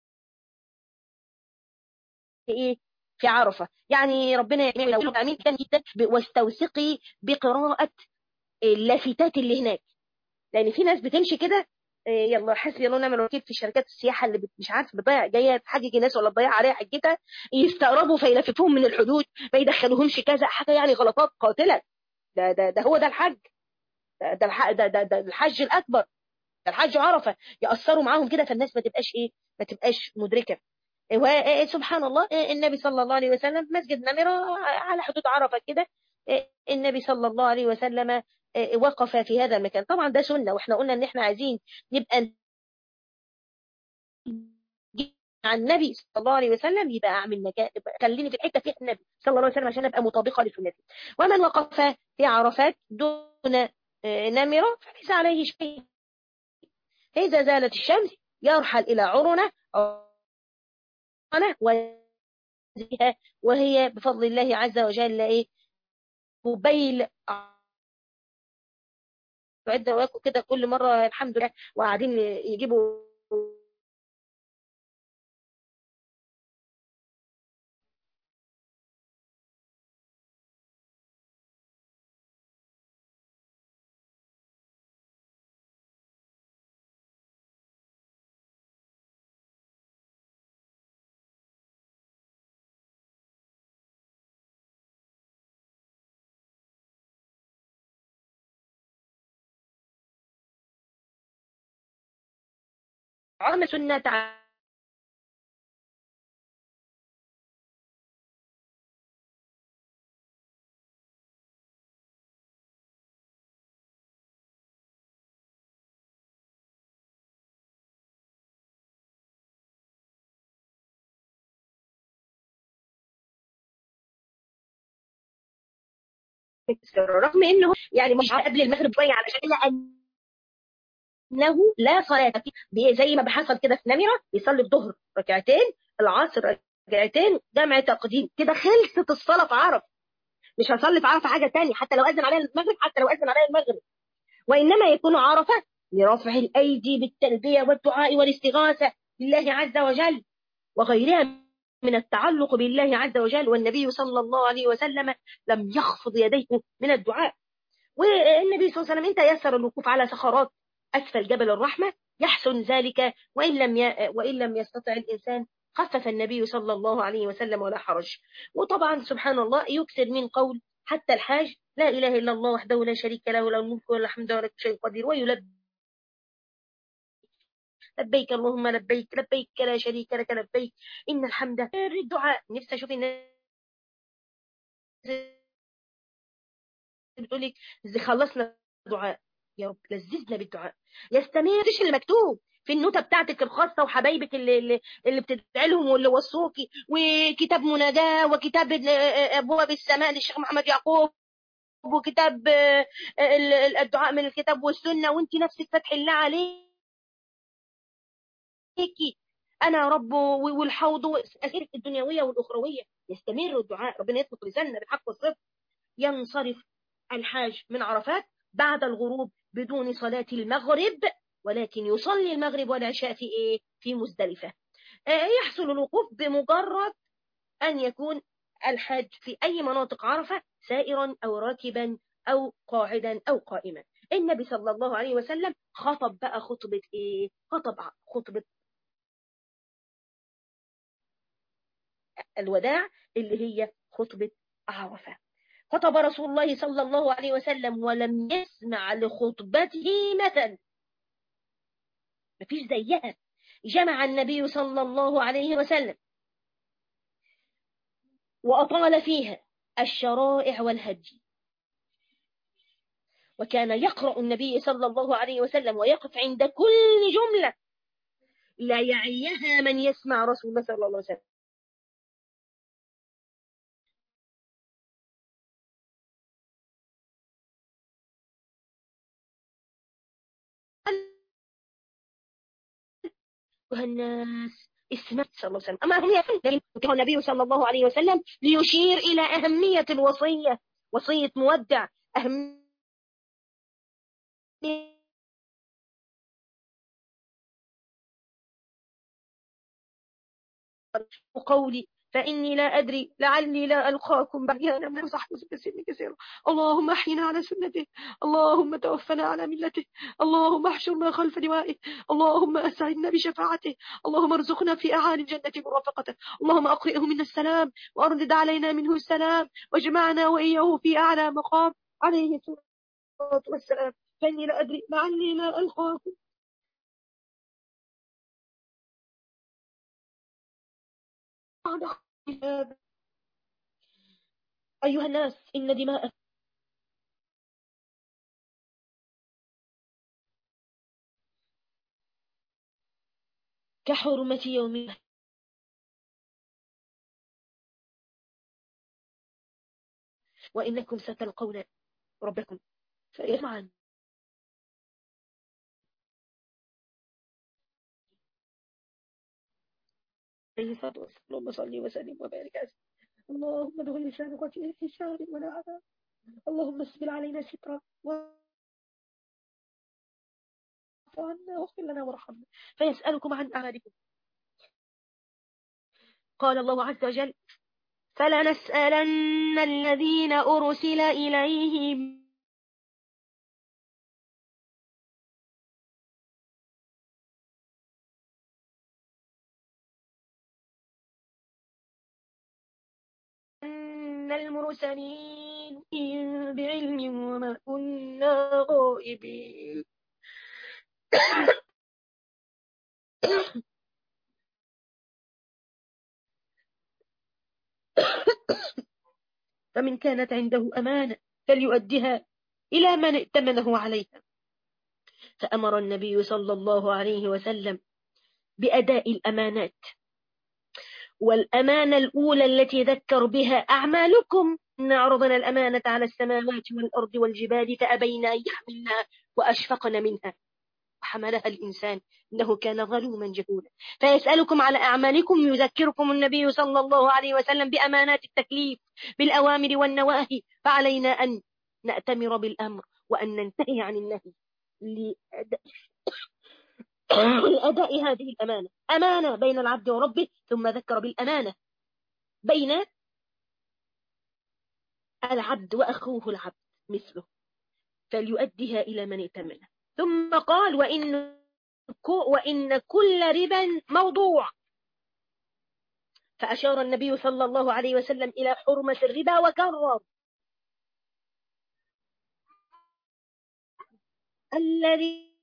ايه في عرفه يعني ربنا يعمل لو امين كان جدا واستوثقي بقراءه اللافتات اللي هناك لان في ناس بتمشي كده يلا حسبي الله ونعم الوكيل في شركات السياحه اللي مش عارف بتضيع جايه تحجج ناس ولا تضيع عليها حجتها يستقربوا فيلففوهم من الحدود ما يدخلوهمش كذا حاجه يعني غلطات قاتله ده ده ده هو ده الحج ده ده, الحج ده, ده, ده الحج الاكبر ده الحج عرفه ياثروا معاهم كده فالناس ما تبقاش ايه ما تبقاش مدركه وسبحان الله النبي صلى الله عليه وسلم مسجد نمره على حدود عرفه كده النبي صلى الله عليه وسلم وقف في هذا المكان طبعا ده سنة واحنا قلنا ان احنا عايزين نبقى عن النبي صلى الله عليه وسلم يبقى اعمل مكان خليني في الحته فيها النبي صلى الله عليه وسلم عشان ابقى مطابقه لسنته ومن وقف في عرفات دون نمره فليس عليه شيء إذا زالت الشمس يرحل إلى عرنة عرنة وهي بفضل الله عز وجل إيه قبيل عدة واكو كده كل مرة الحمد لله وقاعدين يجيبوا عظم سنة رغم انه يعني مش قبل المغرب شويه علشان الا انه لا صلاه فيه زي ما بحصل كده في نمره بيصلي الظهر ركعتين العصر ركعتين جمع تقديم كده خلصت الصلاه في عرفه مش هصلي في عرفه حاجه ثانيه حتى لو اذن عليها المغرب حتى لو اذن عليها المغرب وانما يكون عرفه لرفع الايدي بالتلبيه والدعاء والاستغاثه لله عز وجل وغيرها من التعلق بالله عز وجل والنبي صلى الله عليه وسلم لم يخفض يديه من الدعاء والنبي صلى الله عليه وسلم انت يسر الوقوف على صخرات أسفل جبل الرحمة يحسن ذلك وإن لم ي... وإن لم يستطع الإنسان خفف النبي صلى الله عليه وسلم ولا حرج وطبعا سبحان الله يكثر من قول حتى الحاج لا إله إلا الله وحده لا شريك له له الملك ولا الحمد ولا شيء قدير ويلبي لبيك اللهم لبيك لبيك لا شريك لك لبيك إن الحمد الدعاء نفسي أشوف الناس بتقول لك خلصنا دعاء يا رب لذذنا بالدعاء يستمر مش اللي مكتوب في النوتة بتاعتك الخاصة وحبايبك اللي, اللي, اللي بتدعي لهم واللي وصوكي وكتاب مناجاة وكتاب أبواب السماء للشيخ محمد يعقوب وكتاب الدعاء من الكتاب والسنة وانت نفسك فتح الله عليكي أنا رب والحوض أسئلة الدنيوية والأخروية يستمر الدعاء ربنا يطلق لساننا بالحق والصدق ينصرف الحاج من عرفات بعد الغروب بدون صلاة المغرب ولكن يصلي المغرب والعشاء في إيه؟ في مزدلفة يحصل الوقوف بمجرد أن يكون الحاج في أي مناطق عرفة سائرا أو راكبا أو قاعدا أو قائما النبي صلى الله عليه وسلم خطب بقى خطبة إيه؟ خطب خطبة الوداع اللي هي خطبة عرفة خطب رسول الله صلى الله عليه وسلم ولم يسمع لخطبته مثل مفيش زيها جمع النبي صلى الله عليه وسلم وأطال فيها الشرائع والهدي وكان يقرأ النبي صلى الله عليه وسلم ويقف عند كل جملة لا يعيها من يسمع رسول الله صلى الله عليه وسلم أيها الناس اسمعت صلى الله عليه وسلم أما هم يفعلون لكن النبي صلى الله عليه وسلم ليشير إلى أهمية الوصية وصية مودع أهمية وقولي فإني لا أدري لعلي لا ألقاكم بعيانا من صحب سن كثيرا اللهم أحينا على سنته اللهم توفنا على ملته اللهم احشرنا خلف لوائه اللهم أسعدنا بشفاعته اللهم ارزقنا في أعالي الجنة مرافقته اللهم أقرئه منا السلام وأردد علينا منه السلام واجمعنا وإياه في أعلى مقام عليه الصلاة والسلام فإني لا أدري لعلي لا ألقاكم أيها الناس إن دماء كحرمة يوم وإنكم ستلقون ربكم فيجمعا الصلاة والسلام اللهم صل وسلم وبارك عليه اللهم ادخل لسانك في الشهر ولا عذاب اللهم اسبل علينا سترا عنا واغفر لنا وارحمنا فيسألكم عن أعمالكم قال الله عز وجل فلنسألن الذين أرسل إليهم أن المرسلين بعلم وما كنا غائبين فمن كانت عنده أمانة فليؤدها إلى من ائتمنه عليها فأمر النبي صلى الله عليه وسلم بأداء الأمانات والأمانة الأولى التي ذكر بها أعمالكم إن عرضنا الأمانة على السماوات والأرض والجبال فأبين أن يحملنها وأشفقن منها وحملها الإنسان إنه كان ظلوما جهولا فيسألكم على أعمالكم يذكركم النبي صلى الله عليه وسلم بأمانات التكليف بالأوامر والنواهي فعلينا أن نأتمر بالأمر وأن ننتهي عن النهي لأداء هذه الأمانة أمانة بين العبد وربه ثم ذكر بالأمانة بين العبد وأخوه العبد مثله فليؤديها إلى من ائتمنه ثم قال وإن وإن كل ربا موضوع فأشار النبي صلى الله عليه وسلم إلى حرمة الربا وكرر الذين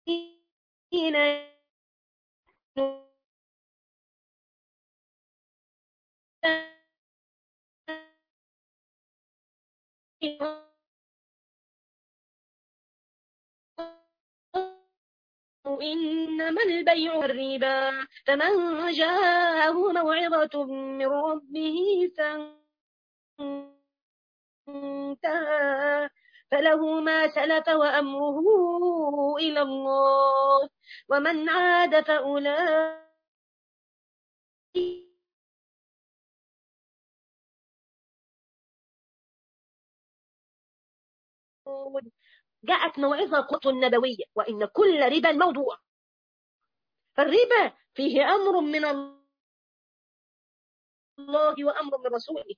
إنما البيع الربا فمن جاءه موعظة من ربه فانتهى فله ما سلف وأمره إلى الله ومن عاد فأولئك جاءت موعظة قط النبوية وإن كل ربا موضوع فالربا فيه أمر من الله وأمر من رسوله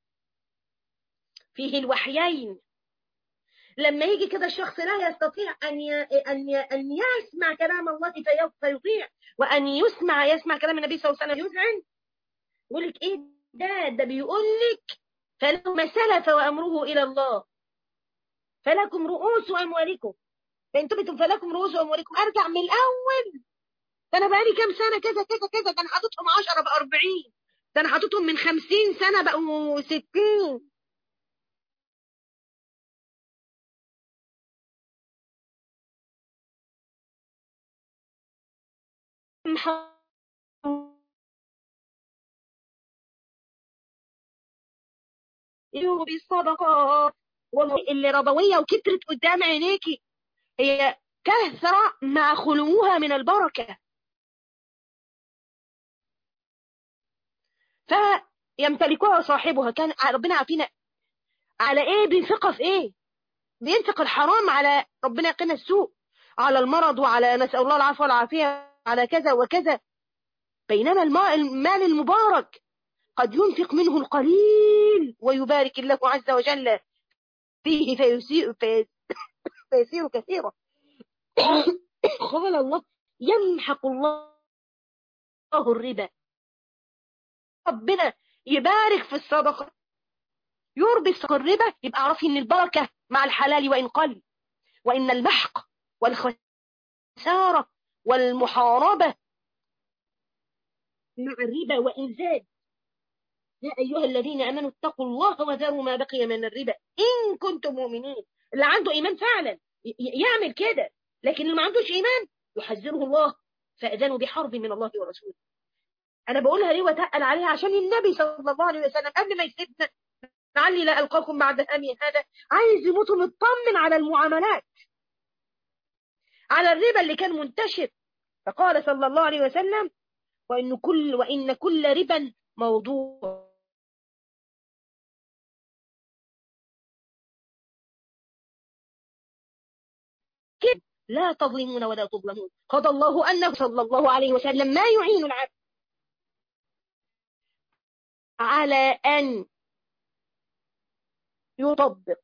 فيه الوحيين لما يجي كده الشخص لا يستطيع أن أن أن يسمع كلام الله فيطيع وأن يسمع يسمع كلام النبي صلى الله عليه وسلم يذعن يقول لك إيه ده ده بيقول لك فله ما سلف وأمره إلى الله فلكم رؤوس أموالكم فأنتم بتم فلكم رؤوس أموالكم أرجع من الأول ده أنا بقالي كام سنة كذا كذا كذا ده أنا حاططهم 10 بقى 40 ده أنا حاططهم من 50 سنة بقوا 60 بالصدقات والله اللي ربوية وكترت قدام عينيكي هي كثرة مع خلوها من البركة فيمتلكها صاحبها كان ربنا عارفين على ايه بينفقها في ايه بينفق الحرام على ربنا يقينا السوء على المرض وعلى نسأل الله العفو والعافية على كذا وكذا بينما المال المبارك قد ينفق منه القليل ويبارك الله عز وجل فيه فيسير, فيسير كثيرا قال الله يمحق الله الربا ربنا يبارك في الصدقة يربي الربا يبقى عرفي ان البركة مع الحلال وإن قل وإن المحق والخسارة والمحاربة مع الربا وإن زاد يا أيها الذين أمنوا اتقوا الله وذروا ما بقي من الربا إن كنتم مؤمنين اللي عنده إيمان فعلا يعمل كده لكن اللي ما عندوش إيمان يحذره الله فأذنوا بحرب من الله ورسوله أنا بقولها ليه وتقل عليها عشان النبي صلى الله عليه وسلم قبل ما يسيبنا لعلي لا ألقاكم بعد أمي هذا عايز يموت مطمن على المعاملات على الربا اللي كان منتشر فقال صلى الله عليه وسلم وإن كل وإن كل ربا موضوع كده لا تظلمون ولا تظلمون قضى الله أنه صلى الله عليه وسلم ما يعين العبد على أن يطبق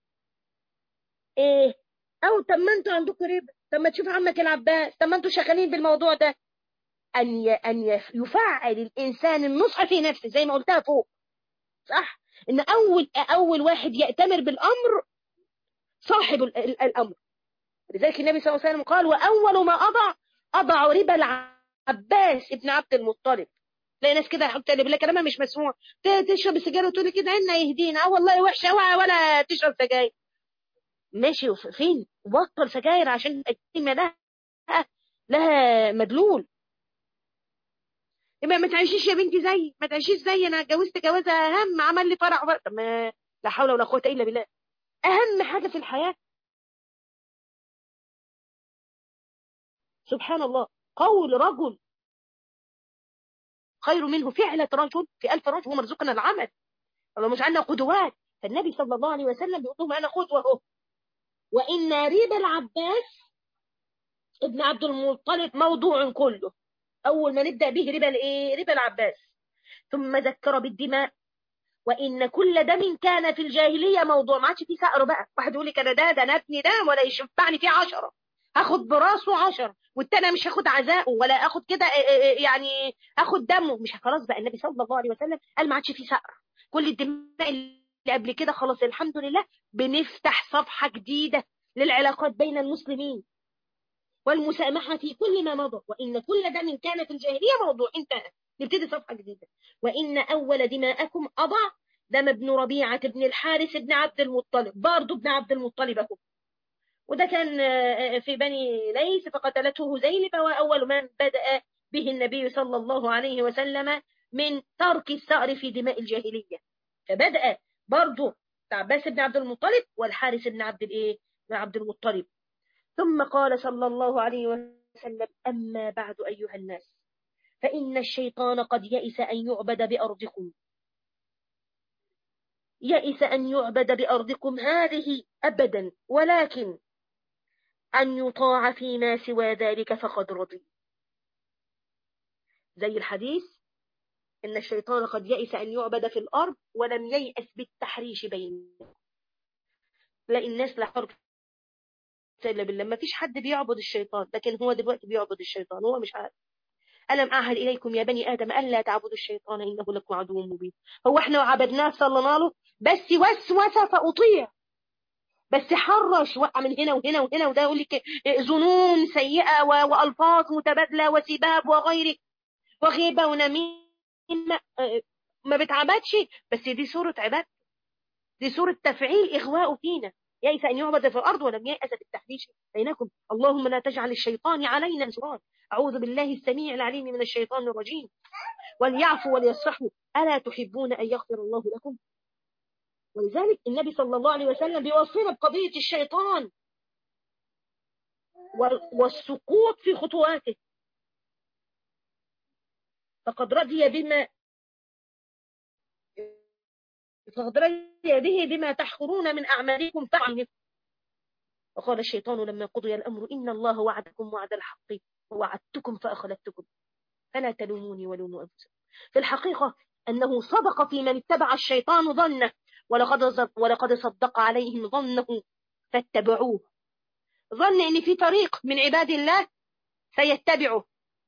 ايه او طب ما انتوا عندكم ربا طب ما تشوف عمك العباس طب ما انتوا شغالين بالموضوع ده ان ي... ان يفعل الانسان النصح في نفسه زي ما قلتها فوق صح ان اول اول واحد يأتمر بالامر صاحب الامر لذلك النبي صلى الله عليه وسلم قال واول ما اضع اضع ربا العباس ابن عبد المطلب تلاقي ناس كده يحط لي كلامها مش مسموع تشرب السجاير وتقول لي كده عنا يهدينا اه والله وحشه ولا تشرب سجاير ماشي فين بطل سجاير عشان الكلمه لها لها مدلول يبقى ما تعيشيش يا بنتي زي ما تعيشيش زي انا اتجوزت جوازه اهم عمل لي فرح طب ما لا حول ولا قوه الا بالله اهم حاجه في الحياه سبحان الله قول رجل خير منه فعلة رجل في ألف رجل ومرزقنا العمل الله مش عندنا قدوات فالنبي صلى الله عليه وسلم بيقول لهم أنا قدوة أهو وإن ريب العباس ابن عبد المطلب موضوع كله أول ما نبدأ به ربا الإيه؟ ربا العباس ثم ذكر بالدماء وإن كل دم كان في الجاهلية موضوع ما عادش فيه ثأر بقى واحد يقول لك أنا ده ده أنا ابني ده ولا يشفعني فيه عشرة هاخد براسه عشر والتاني مش هاخد عزاءه ولا اخد كده يعني اخد دمه مش خلاص بقى النبي صلى الله عليه وسلم قال ما عادش فيه ثأر كل الدماء اللي قبل كده خلاص الحمد لله بنفتح صفحة جديدة للعلاقات بين المسلمين والمسامحة في كل ما مضى وإن كل دم كان في الجاهلية موضوع انتهى نبتدي صفحة جديدة وإن أول دماءكم أضع دم ابن ربيعة ابن الحارث ابن عبد المطلب برضه ابن عبد المطلب أهو وده كان في بني ليث فقتلته هزيلبة وأول من بدأ به النبي صلى الله عليه وسلم من ترك الثأر في دماء الجاهلية فبدأ برضه عباس بن عبد المطلب والحارث بن عبد الايه بن عبد المطلب ثم قال صلى الله عليه وسلم أما بعد أيها الناس فإن الشيطان قد يئس أن يعبد بأرضكم يئس أن يعبد بأرضكم هذه أبدا ولكن أن يطاع فيما سوى ذلك فقد رضي زي الحديث إن الشيطان قد يئس أن يعبد في الأرض ولم ييأس بالتحريش بينهم تلاقي الناس لا حرب إلا بالله ما فيش حد بيعبد الشيطان لكن هو دلوقتي بيعبد الشيطان هو مش عارف ألم أعهد إليكم يا بني آدم ألا تعبدوا الشيطان إنه لكم عدو مبين هو إحنا عبدناه صلى له بس وسوس فأطيع بس حرش وقع من هنا وهنا وهنا وده يقول لك ظنون سيئة وألفاظ متبادلة وسباب وغيره وغيبة ونميمة ما بتعبدش بس دي صورة عبادة دي صورة تفعيل إغواء فينا يئس أن يعبد في الأرض ولم يأس بالتحريش بينكم اللهم لا تجعل الشيطان علينا سلطان أعوذ بالله السميع العليم من الشيطان الرجيم وليعفوا وليصفحوا ألا تحبون أن يغفر الله لكم ولذلك النبي صلى الله عليه وسلم بيوصينا بقضية الشيطان والسقوط في خطواته فقد رضي بما فقد رضي به بما تحقرون من أعمالكم فعنكم وقال الشيطان لما قضي الأمر إن الله وعدكم وعد الحق ووعدتكم فأخلفتكم فلا تلوموني ولوموا أنفسكم في الحقيقة أنه صدق في من اتبع الشيطان ظنه ولقد ولقد صدق عليهم ظنه فاتبعوه ظن ان في طريق من عباد الله سيتبعه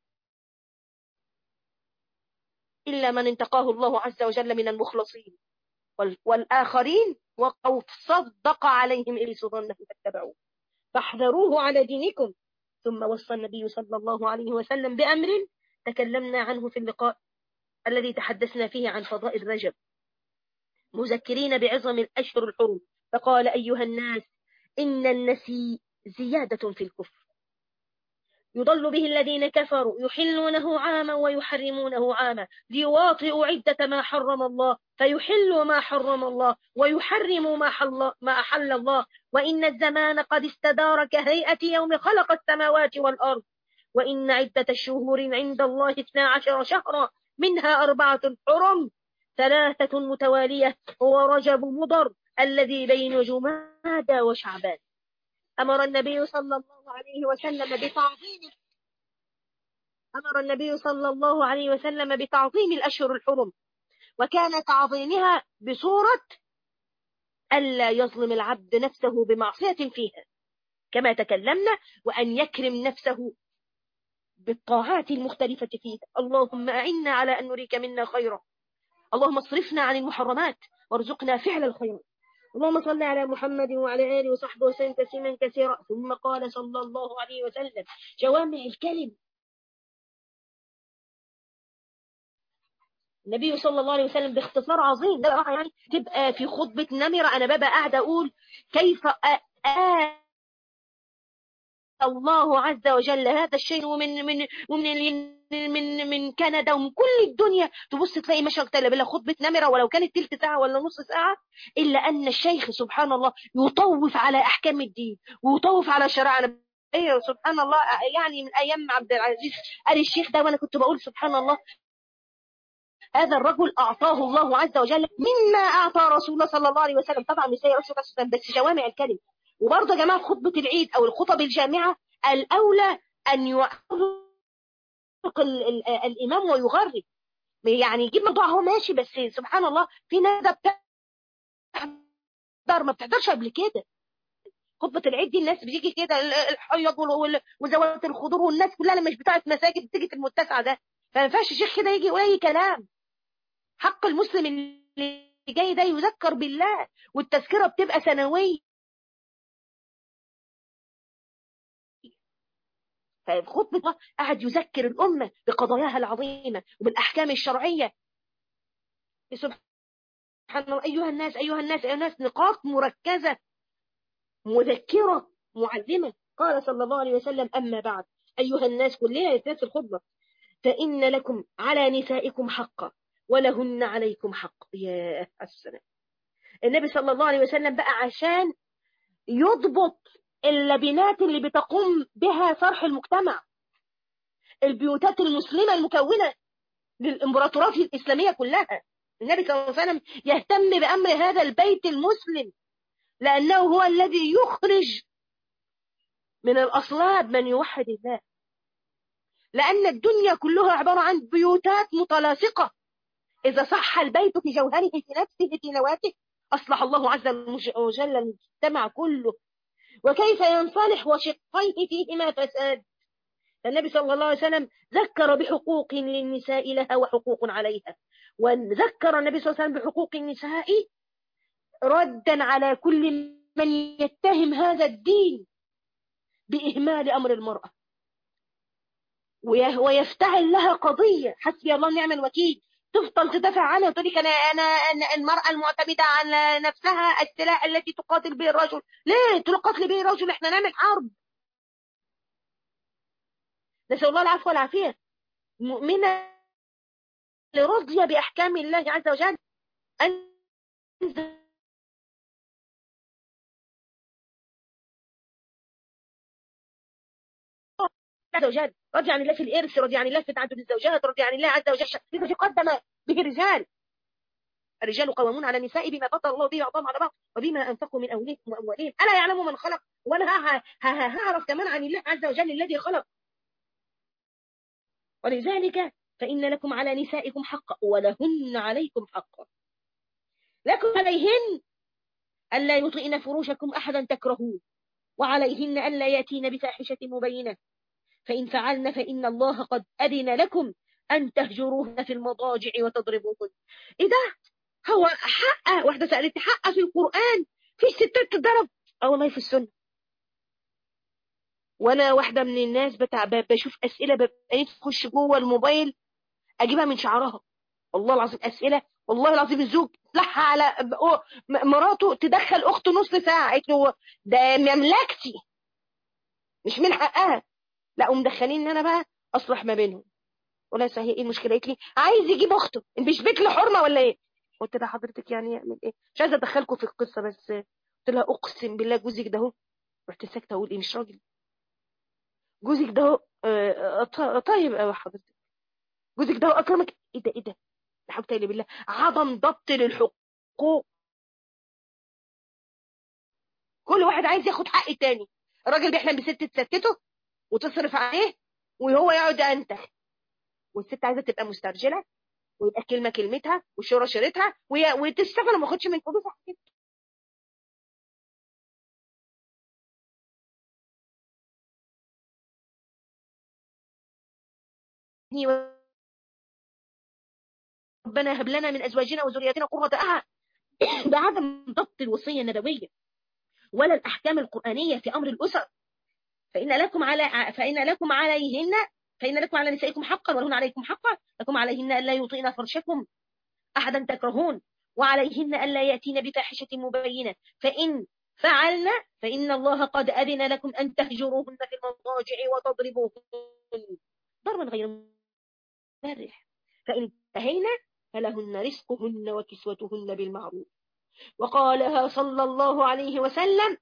الا من انتقاه الله عز وجل من المخلصين والاخرين وقوا صدق عليهم ابليس ظنه فاتبعوه فاحذروه على دينكم ثم وصى النبي صلى الله عليه وسلم بامر تكلمنا عنه في اللقاء الذي تحدثنا فيه عن فضائل رجب مذكرين بعظم الأشهر الحرم فقال أيها الناس إن النسي زيادة في الكفر يضل به الذين كفروا يحلونه عاما ويحرمونه عاما ليواطئوا عدة ما حرم الله فيحلوا ما حرم الله ويحرموا ما, حل ما أحل الله وإن الزمان قد استدار كهيئة يوم خلق السماوات والأرض وإن عدة الشهور عند الله اثنا عشر شهرا منها أربعة حرم ثلاثة متوالية هو رجب مضر الذي بين جمادى وشعبان أمر النبي صلى الله عليه وسلم بتعظيم أمر النبي صلى الله عليه وسلم بتعظيم الأشهر الحرم وكان تعظيمها بصورة ألا يظلم العبد نفسه بمعصية فيها كما تكلمنا وأن يكرم نفسه بالطاعات المختلفة فيها اللهم أعنا على أن نريك منا خيرا اللهم اصرفنا عن المحرمات وارزقنا فعل الخيرات اللهم صل على محمد وعلى آله وصحبه وسلم تسليما كثيرا ثم قال صلى الله عليه وسلم جوامع الكلم النبي صلى الله عليه وسلم باختصار عظيم ده يعني تبقى في خطبة نمرة أنا ببقى قاعدة أقول كيف آه الله عز وجل هذا الشيء ومن من ومن من من كندا ومن كل الدنيا تبص تلاقي مشهد بلا خطبة نمرة ولو كانت تلت ساعة ولا نص ساعة إلا أن الشيخ سبحان الله يطوف على أحكام الدين ويطوف على شرائع ايه سبحان الله يعني من ايام عبد العزيز قال الشيخ ده وانا كنت بقول سبحان الله هذا الرجل أعطاه الله عز وجل مما أعطى رسول الله صلى الله عليه وسلم طبعا مش زي رسول الله بس جوامع الكلم وبرضه يا جماعة في خطبة العيد أو الخطب الجامعة الأولى أن يعرق الإمام ويغرب يعني يجيب موضوع هو ماشي بس سبحان الله في ناس بتحضر ما بتحضرش قبل كده خطبة العيد دي الناس بتيجي كده الحيض وزوات الخضور والناس كلها مش بتاعت مساجد بتيجي في المتسعة ده فما ينفعش الشيخ كده يجي يقول أي كلام حق المسلم اللي جاي ده يذكر بالله والتذكرة بتبقى سنوية فخطبة قعد يذكر الأمة بقضاياها العظيمة وبالأحكام الشرعية سبحان الله أيها الناس أيها الناس أيها الناس نقاط مركزة مذكرة معلمة قال صلى الله عليه وسلم أما بعد أيها الناس كلها نفس الخطبة فإن لكم على نسائكم حقا ولهن عليكم حق يا السلام النبي صلى الله عليه وسلم بقى عشان يضبط اللبنات اللي بتقوم بها صرح المجتمع البيوتات المسلمة المكونة للإمبراطورات الإسلامية كلها النبي صلى الله عليه وسلم يهتم بأمر هذا البيت المسلم لأنه هو الذي يخرج من الأصلاب من يوحد الله لأن الدنيا كلها عبارة عن بيوتات متلاصقة إذا صح البيت في جوهره في نفسه في نواته أصلح الله عز وجل المجتمع كله وكيف ينصلح وشقيه فيهما فساد النبي صلى الله عليه وسلم ذكر بحقوق للنساء لها وحقوق عليها وذكر النبي صلى الله عليه وسلم بحقوق النساء ردا على كل من يتهم هذا الدين بإهمال أمر المرأة ويفتعل لها قضية حسبي الله ونعم الوكيل تفضل تدافع عنها وتقول لك انا انا المراه المعتمده على نفسها السلاح التي تقاتل به الرجل ليه تقاتل به الرجل احنا نعمل حرب نسال الله العفو والعافيه مؤمنه راضيه باحكام الله عز وجل انزل عز وجل راضي عن الله في الإرث راضي عن الله في تعدد الزوجات راضي عن الله عز وجل بما تقدم به الرجال الرجال قوامون على النساء بما فضل الله به بعضهم على بعض وبما أنفقوا من أولهم وأموالهم ألا يعلم من خلق وأنا هعرف كمان عن الله عز وجل الذي خلق ولذلك فإن لكم على نسائكم حقا ولهن عليكم حقا لكم عليهن ألا يطئن فروشكم أحدا تكرهون وعليهن ألا يأتين بفاحشة مبينة فإن فعلن فإن الله قد أذن لكم أن تهجروهن في المضاجع وتضربوهن إيه ده هو حق واحدة سألت حق في القرآن في ستات تضرب أو والله في السنة وأنا واحدة من الناس بتاع بشوف أسئلة ببقى تخش جوه الموبايل أجيبها من شعرها والله العظيم أسئلة والله العظيم الزوج لحها على مراته تدخل أخته نص ساعة قالت له ده مملكتي مش من حقها لا ومدخلين ان انا بقى اصلح ما بينهم ولا صحيح ايه المشكله قالت لي عايز يجيب اخته مش بيت له حرمه ولا ايه قلت لها حضرتك يعني يعمل ايه مش عايزه ادخلكم في القصه بس قلت لها اقسم بالله جوزك ده اهو رحت ساكته اقول ايه مش راجل جوزك ده طيب قوي حضرتك جوزك ده اكرمك ايه ده ايه ده لا حول ولا بالله عدم ضبط للحقوق كل واحد عايز ياخد حق التاني الراجل بيحلم بست تسكته وتصرف عليه وهو يقعد ينتخ والست عايزه تبقى مسترجله ويبقى كلمه كلمتها والشوره شيرتها وتشتغل وما اخدش من فلوسها ربنا هب لنا من ازواجنا وذرياتنا قرة اعين بعدم ضبط الوصيه النبويه ولا الاحكام القرانيه في امر الاسر فان لكم على فان لكم عليهن فان لكم على نسائكم حقا ولهن عليكم حقا لكم عليهن الا يطيعن فرشكم احدا تكرهون وعليهن الا ياتين بفاحشه مبينه فان فعلن فان الله قد اذن لكم ان تهجروهن في المضاجع وتضربوهن ضربا غير مبرح فان انتهينا فلهن رزقهن وكسوتهن بالمعروف وقالها صلى الله عليه وسلم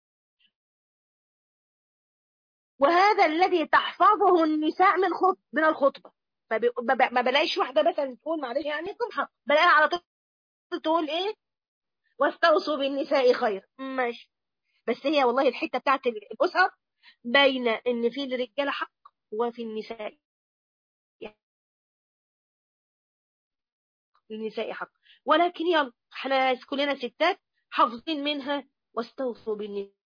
وهذا الذي تحفظه النساء من خط من الخطبه ما بلاقيش واحده مثلا تقول معلش يعني لكم حق بلاقيها على طول تقول ايه واستوصوا بالنساء خير ماشي بس هي والله الحته بتاعت الاسر باينه ان في الرجاله حق وفي النساء للنساء حق ولكن يلا احنا كلنا ستات حافظين منها واستوصوا بالنساء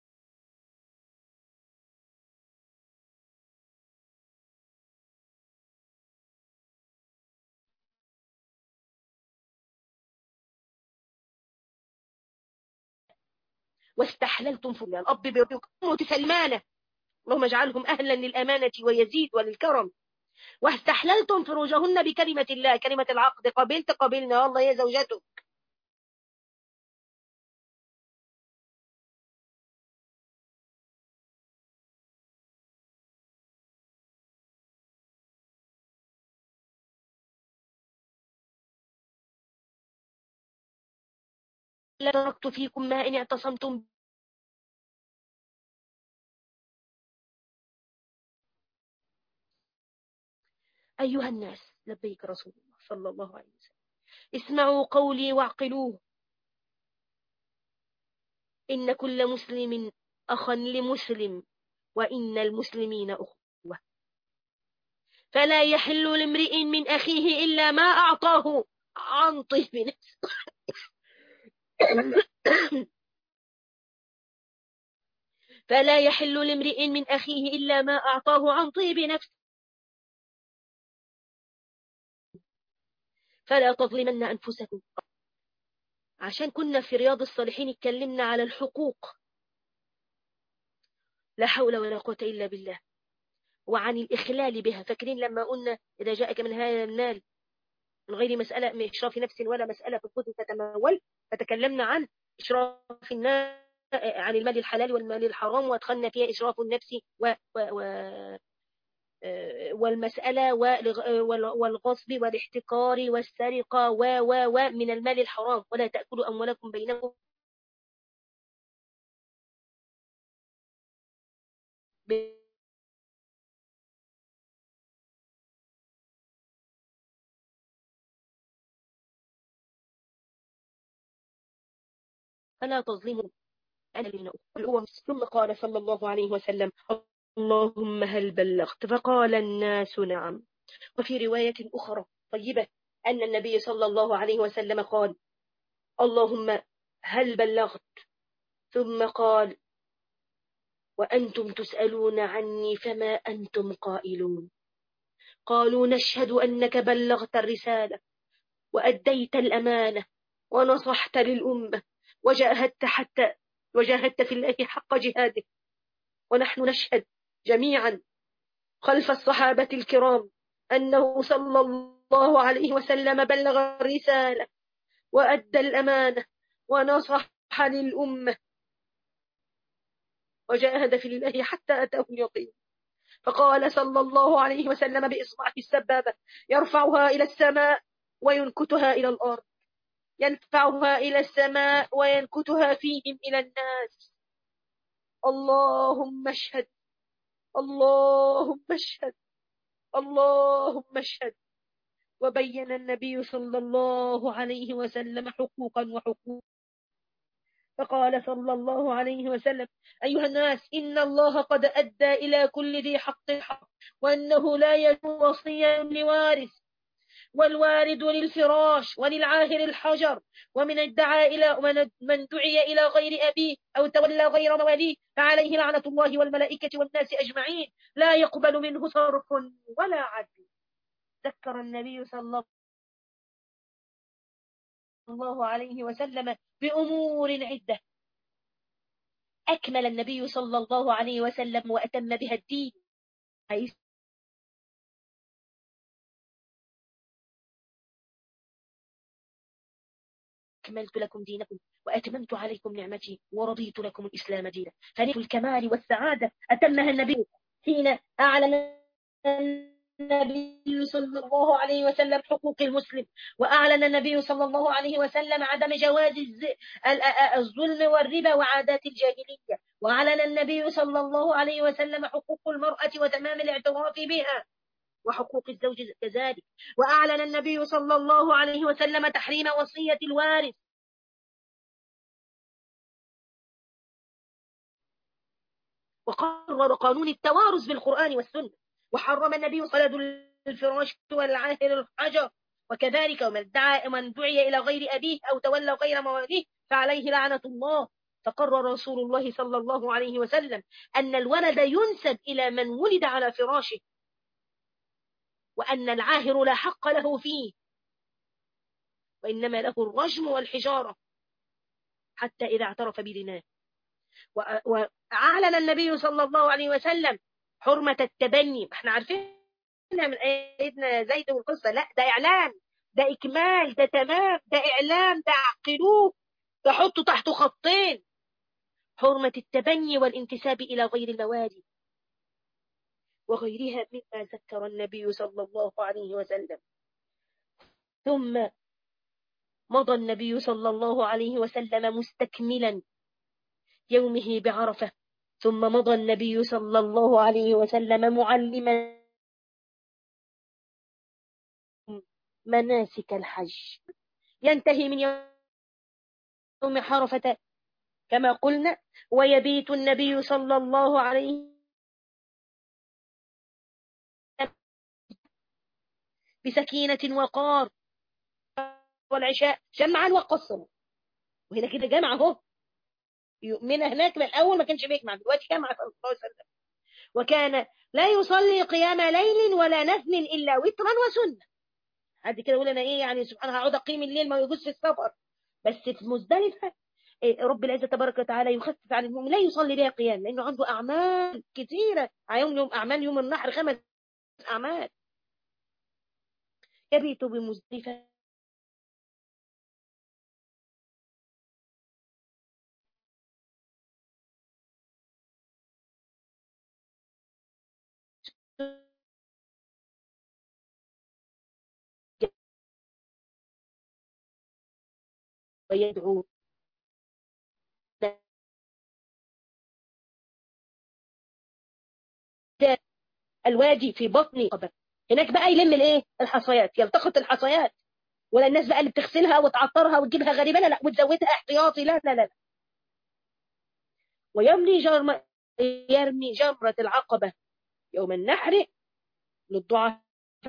واستحللتم فرجا الأب بيرضيكم تسلمانه اللهم اجعلهم أهلا للأمانة ويزيد وللكرم واستحللتم فروجهن بكلمة الله كلمة العقد قبلت قبلنا الله يا زوجته لا تركت فيكم ما إن اعتصمتم أيها الناس لبيك رسول الله صلى الله عليه وسلم اسمعوا قولي واعقلوه إن كل مسلم أخا لمسلم وإن المسلمين أخوة فلا يحل لامرئ من أخيه إلا ما أعطاه عن طيب نفسه فلا يحل لامرئ من أخيه إلا ما أعطاه عن طيب نفسه فلا تظلمن أنفسكم عشان كنا في رياض الصالحين اتكلمنا على الحقوق لا حول ولا قوة إلا بالله وعن الإخلال بها فاكرين لما قلنا إذا جاءك من هذا المال من غير مسألة من إشراف نفس ولا مسألة في الخذ فتمول فتكلمنا عن إشراف الناس عن المال الحلال والمال الحرام وادخلنا فيها إشراف النفس و, و, و والمسألة والغصب والاحتكار والسرقة و و و من المال الحرام ولا تأكلوا أموالكم بينكم فلا تظلموا الذين أخروا ثم قال صلى الله عليه وسلم اللهم هل بلغت فقال الناس نعم وفي رواية أخرى طيبة أن النبي صلى الله عليه وسلم قال اللهم هل بلغت ثم قال وأنتم تسألون عني فما أنتم قائلون قالوا نشهد أنك بلغت الرسالة وأديت الأمانة ونصحت للأمة وجاهدت حتى وجاهدت في الله حق جهاده ونحن نشهد جميعا خلف الصحابة الكرام أنه صلى الله عليه وسلم بلغ الرسالة وأدى الأمانة ونصح للأمة وجاهد في الله حتى أتاه اليقين فقال صلى الله عليه وسلم بإصبعه السبابة يرفعها إلى السماء وينكتها إلى الأرض ينفعها إلى السماء وينكتها فيهم إلى الناس اللهم اشهد اللهم اشهد اللهم اشهد وبين النبي صلى الله عليه وسلم حقوقا وحقوق فقال صلى الله عليه وسلم أيها الناس إن الله قد أدى إلى كل ذي حق حق وأنه لا يكون وصيا لوارث والوارد للفراش وللعاهر الحجر ومن ادعى إلى من دعي إلى غير أبيه أو تولى غير مواليه فعليه لعنة الله والملائكة والناس أجمعين لا يقبل منه صرف ولا عدل ذكر النبي صلى الله عليه وسلم بأمور عدة أكمل النبي صلى الله عليه وسلم وأتم بها الدين حيث أكملت لكم دينكم وأتممت عليكم نعمتي ورضيت لكم الإسلام دينا فنعم الكمال والسعادة أتمها النبي حين أعلن النبي صلى الله عليه وسلم حقوق المسلم وأعلن النبي صلى الله عليه وسلم عدم جواز الظلم والربا وعادات الجاهلية وأعلن النبي صلى الله عليه وسلم حقوق المرأة وتمام الاعتراف بها وحقوق الزوج كذلك وأعلن النبي صلى الله عليه وسلم تحريم وصية الوارث وقرر قانون التوارث بالقرآن والسنة وحرم النبي صلاة الفراش والعاهر الحجر وكذلك ومن دعا من دعي إلى غير أبيه أو تولى غير مواليه فعليه لعنة الله فقرر رسول الله صلى الله عليه وسلم أن الولد ينسب إلى من ولد على فراشه وأن العاهر لا حق له فيه وإنما له الرجم والحجارة حتى إذا اعترف بدينه وأعلن النبي صلى الله عليه وسلم حرمة التبني احنا عارفين من سيدنا زيد والقصة لا ده إعلان ده إكمال ده تمام ده إعلان ده عقلوه ده حطوا تحته خطين حرمة التبني والانتساب إلى غير الموالي وغيرها مما ذكر النبي صلى الله عليه وسلم ثم مضى النبي صلى الله عليه وسلم مستكملا يومه بعرفة ثم مضى النبي صلى الله عليه وسلم معلما مناسك الحج ينتهي من يوم حرفة كما قلنا ويبيت النبي صلى الله عليه بسكينة وقار والعشاء جمعا وقصرا وهنا كده جمع اهو من هناك من الأول ما كانش بيجمع دلوقتي جمع صلى الله عليه وسلم وكان لا يصلي قيام ليل ولا نفل إلا وترا وسنة حد كده يقول أنا إيه يعني سبحان هقعد أقيم الليل ما يجوز في السفر بس في مزدلفة رب العزة تبارك وتعالى يخفف عن المؤمن لا يصلي بها قيام لأنه عنده أعمال كثيرة يوم يوم أعمال يوم النحر خمس أعمال يبيت بمزدلفة ويدعو الوادي في بطن قبر هناك بقى يلم الايه الحصيات يلتقط الحصيات ولا الناس بقى اللي بتغسلها وتعطرها وتجيبها غريبه لا لا وتزودها احتياطي لا لا لا, لا. ويملي جرم يرمي جمرة العقبة يوم النحر للضعفاء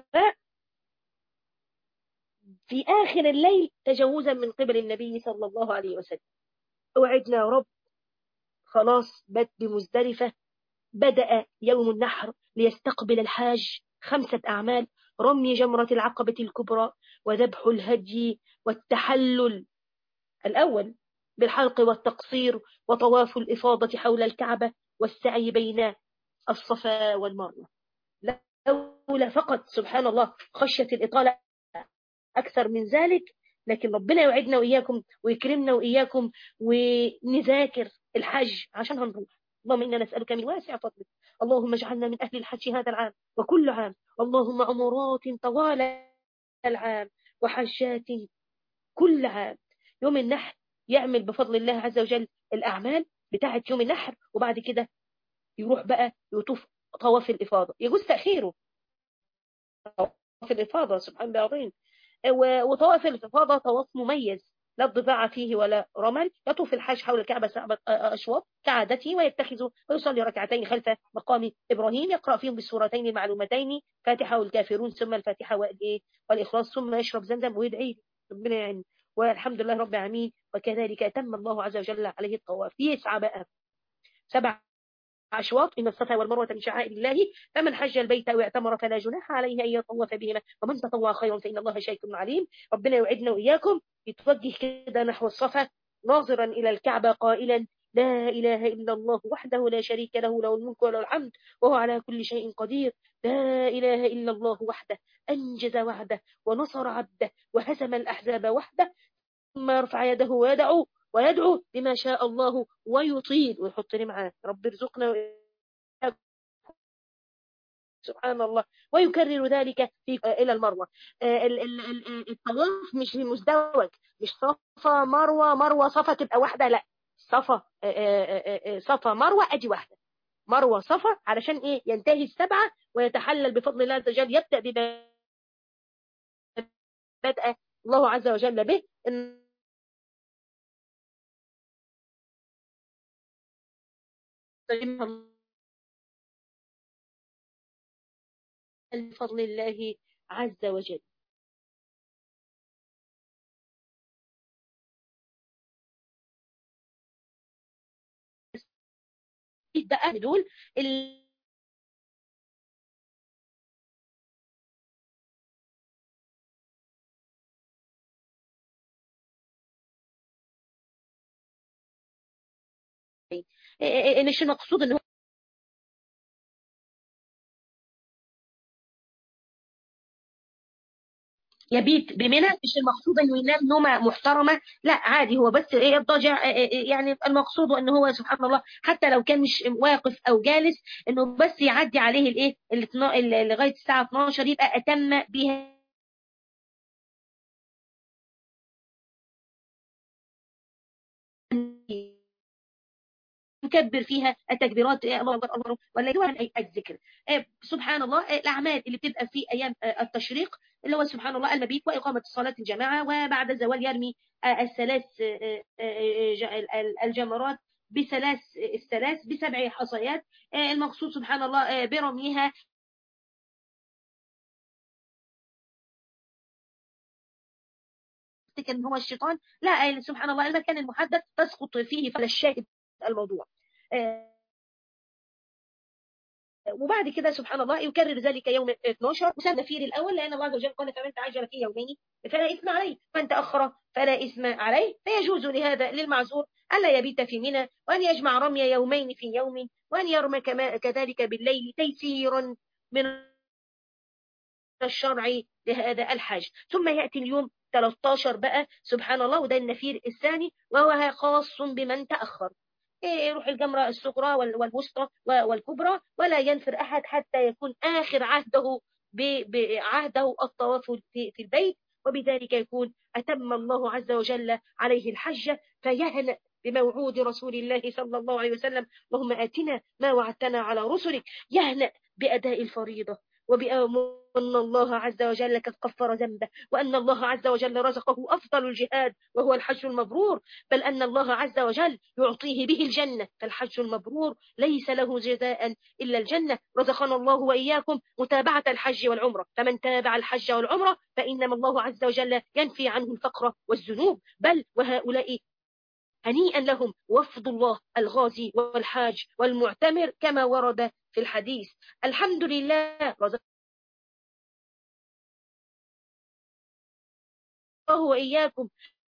في آخر الليل تجوزا من قبل النبي صلى الله عليه وسلم وعدنا يا رب خلاص بد بمزدلفة بدأ يوم النحر ليستقبل الحاج خمسة أعمال رمي جمرة العقبة الكبرى وذبح الهدي والتحلل الأول بالحلق والتقصير وطواف الإفاضة حول الكعبة والسعي بين الصفا والمروة لولا فقط سبحان الله خشية الإطالة أكثر من ذلك لكن ربنا يوعدنا وإياكم ويكرمنا وإياكم ونذاكر الحج عشان هنروح اللهم إنا نسألك من واسع فضلك اللهم اجعلنا من أهل الحج هذا العام وكل عام اللهم عمرات طوال العام وحجات كل عام يوم النحر يعمل بفضل الله عز وجل الأعمال بتاعة يوم النحر وبعد كده يروح بقى يطوف طواف الإفاضة يجوز تأخيره طواف الإفاضة سبحان الله العظيم وطواف الإفاضة طواف مميز لا ضباع فيه ولا رمل يطوف الحاج حول الكعبة سبعة أشواط كعادته ويتخذ ويصلي ركعتين خلف مقام إبراهيم يقرأ فيهم بالسورتين المعلومتين فاتحة والكافرون ثم الفاتحة والإخلاص ثم يشرب زمزم ويدعي ربنا يعني والحمد لله رب العالمين وكذلك أتم الله عز وجل عليه الطواف يسعى بقى سبع أشواط إن الصفا والمروة من شعائر الله فمن حج البيت أو اعتمر فلا جناح عليه أن يطوف بهما ومن تطوع خيرا فإن الله شاكر عليم ربنا يوعدنا وإياكم يتوجه كده نحو الصفا ناظرا إلى الكعبة قائلا لا إله إلا الله وحده لا شريك له له الملك وله الحمد وهو على كل شيء قدير لا إله إلا الله وحده أنجز وعده ونصر عبده وهزم الأحزاب وحده ثم يرفع يده ويدعو ويدعو بما شاء الله ويطيل ويحطني معاه رب ارزقنا سبحان الله ويكرر ذلك في إلى المروة الطواف مش مزدوج مش صفا مروة مروة صفا تبقى واحدة لا صفا صفا مروة أدي واحدة مروة صفا علشان إيه ينتهي السبعة ويتحلل بفضل الله عز وجل يبدأ بما بدأ الله عز وجل به إن بفضل الله عز وجل بقى دول ال... مش المقصود ان هو يبيت بمنى مش المقصود انه ينام نومه محترمه لا عادي هو بس ايه الضجع يعني المقصود ان هو سبحان الله حتى لو كان مش واقف او جالس انه بس يعدي عليه الايه لغايه الساعه 12 يبقى اتم بها يكبر فيها التكبيرات الله اكبر الله ولا يدوها الذكر سبحان الله الاعمال اللي بتبقى في ايام التشريق اللي هو سبحان الله المبيت واقامه صلاه الجماعه وبعد الزوال يرمي الثلاث الجمرات بثلاث الثلاث بسبع حصيات المقصود سبحان الله برميها ان هو الشيطان لا سبحان الله المكان المحدد تسقط فيه فلا الشاهد الموضوع وبعد كده سبحان الله يكرر ذلك يوم 12 وسمى فيه الاول لان الله عز وجل قال فمن تعجل في يومين فلا اثم عليه من تاخر فلا اثم عليه فيجوز لهذا للمعذور الا يبيت في منى وان يجمع رمي يومين في يوم وان يرمى كما كذلك بالليل تيسيرا من الشرع لهذا الحاج ثم ياتي اليوم 13 بقى سبحان الله وده النفير الثاني وهو خاص بمن تاخر يروح الجمرة الصغرى والوسطى والكبرى ولا ينفر أحد حتى يكون آخر عهده بعهده الطواف في البيت وبذلك يكون أتم الله عز وجل عليه الحج فيهنأ بموعود رسول الله صلى الله عليه وسلم اللهم آتنا ما وعدتنا على رسلك يهنأ بأداء الفريضة وبأن الله عز وجل قد كفر ذنبه وأن الله عز وجل رزقه أفضل الجهاد وهو الحج المبرور بل أن الله عز وجل يعطيه به الجنة فالحج المبرور ليس له جزاء إلا الجنة رزقنا الله وإياكم متابعة الحج والعمرة فمن تابع الحج والعمرة فإنما الله عز وجل ينفي عنه الفقر والذنوب بل وهؤلاء هنيئا لهم وفد الله الغازي والحاج والمعتمر كما ورد في الحديث الحمد لله رزق الله وإياكم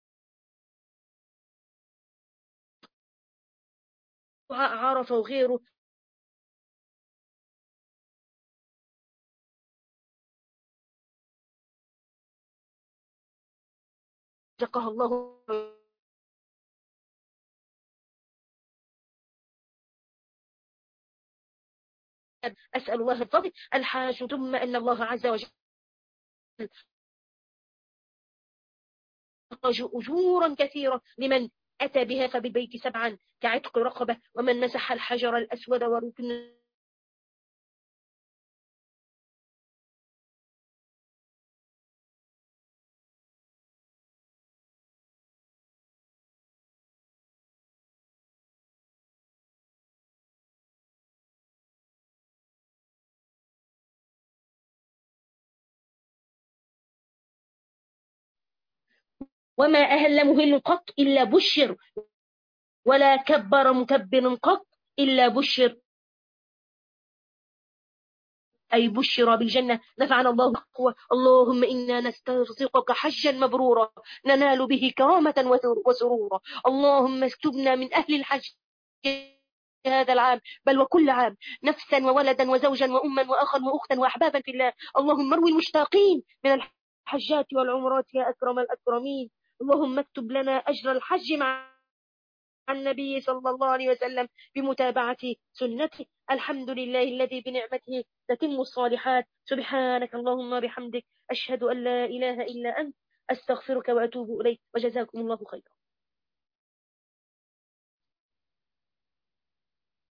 عرف وغيره رزقها الله أسأل الله الفضل الحاج ثم أن الله عز وجل أجورا كثيرة لمن أتى بها فبالبيت سبعا كعتق رقبة ومن مسح الحجر الأسود وركن وما أهل مهل قط إلا بشر ولا كبر مكبر قط إلا بشر أي بشر بالجنة نفعنا الله قوة اللهم إنا نسترزقك حجا مبرورا ننال به كرامة وسرورا اللهم اكتبنا من أهل الحج هذا العام بل وكل عام نفسا وولدا وزوجا وأما وأخا وأختا وأحبابا في الله اللهم اروي المشتاقين من الحجات والعمرات يا أكرم الأكرمين اللهم اكتب لنا أجر الحج مع النبي صلى الله عليه وسلم بمتابعة سنته الحمد لله الذي بنعمته تتم الصالحات سبحانك اللهم بحمدك أشهد أن لا إله إلا أنت أستغفرك وأتوب إليك وجزاكم الله خيرا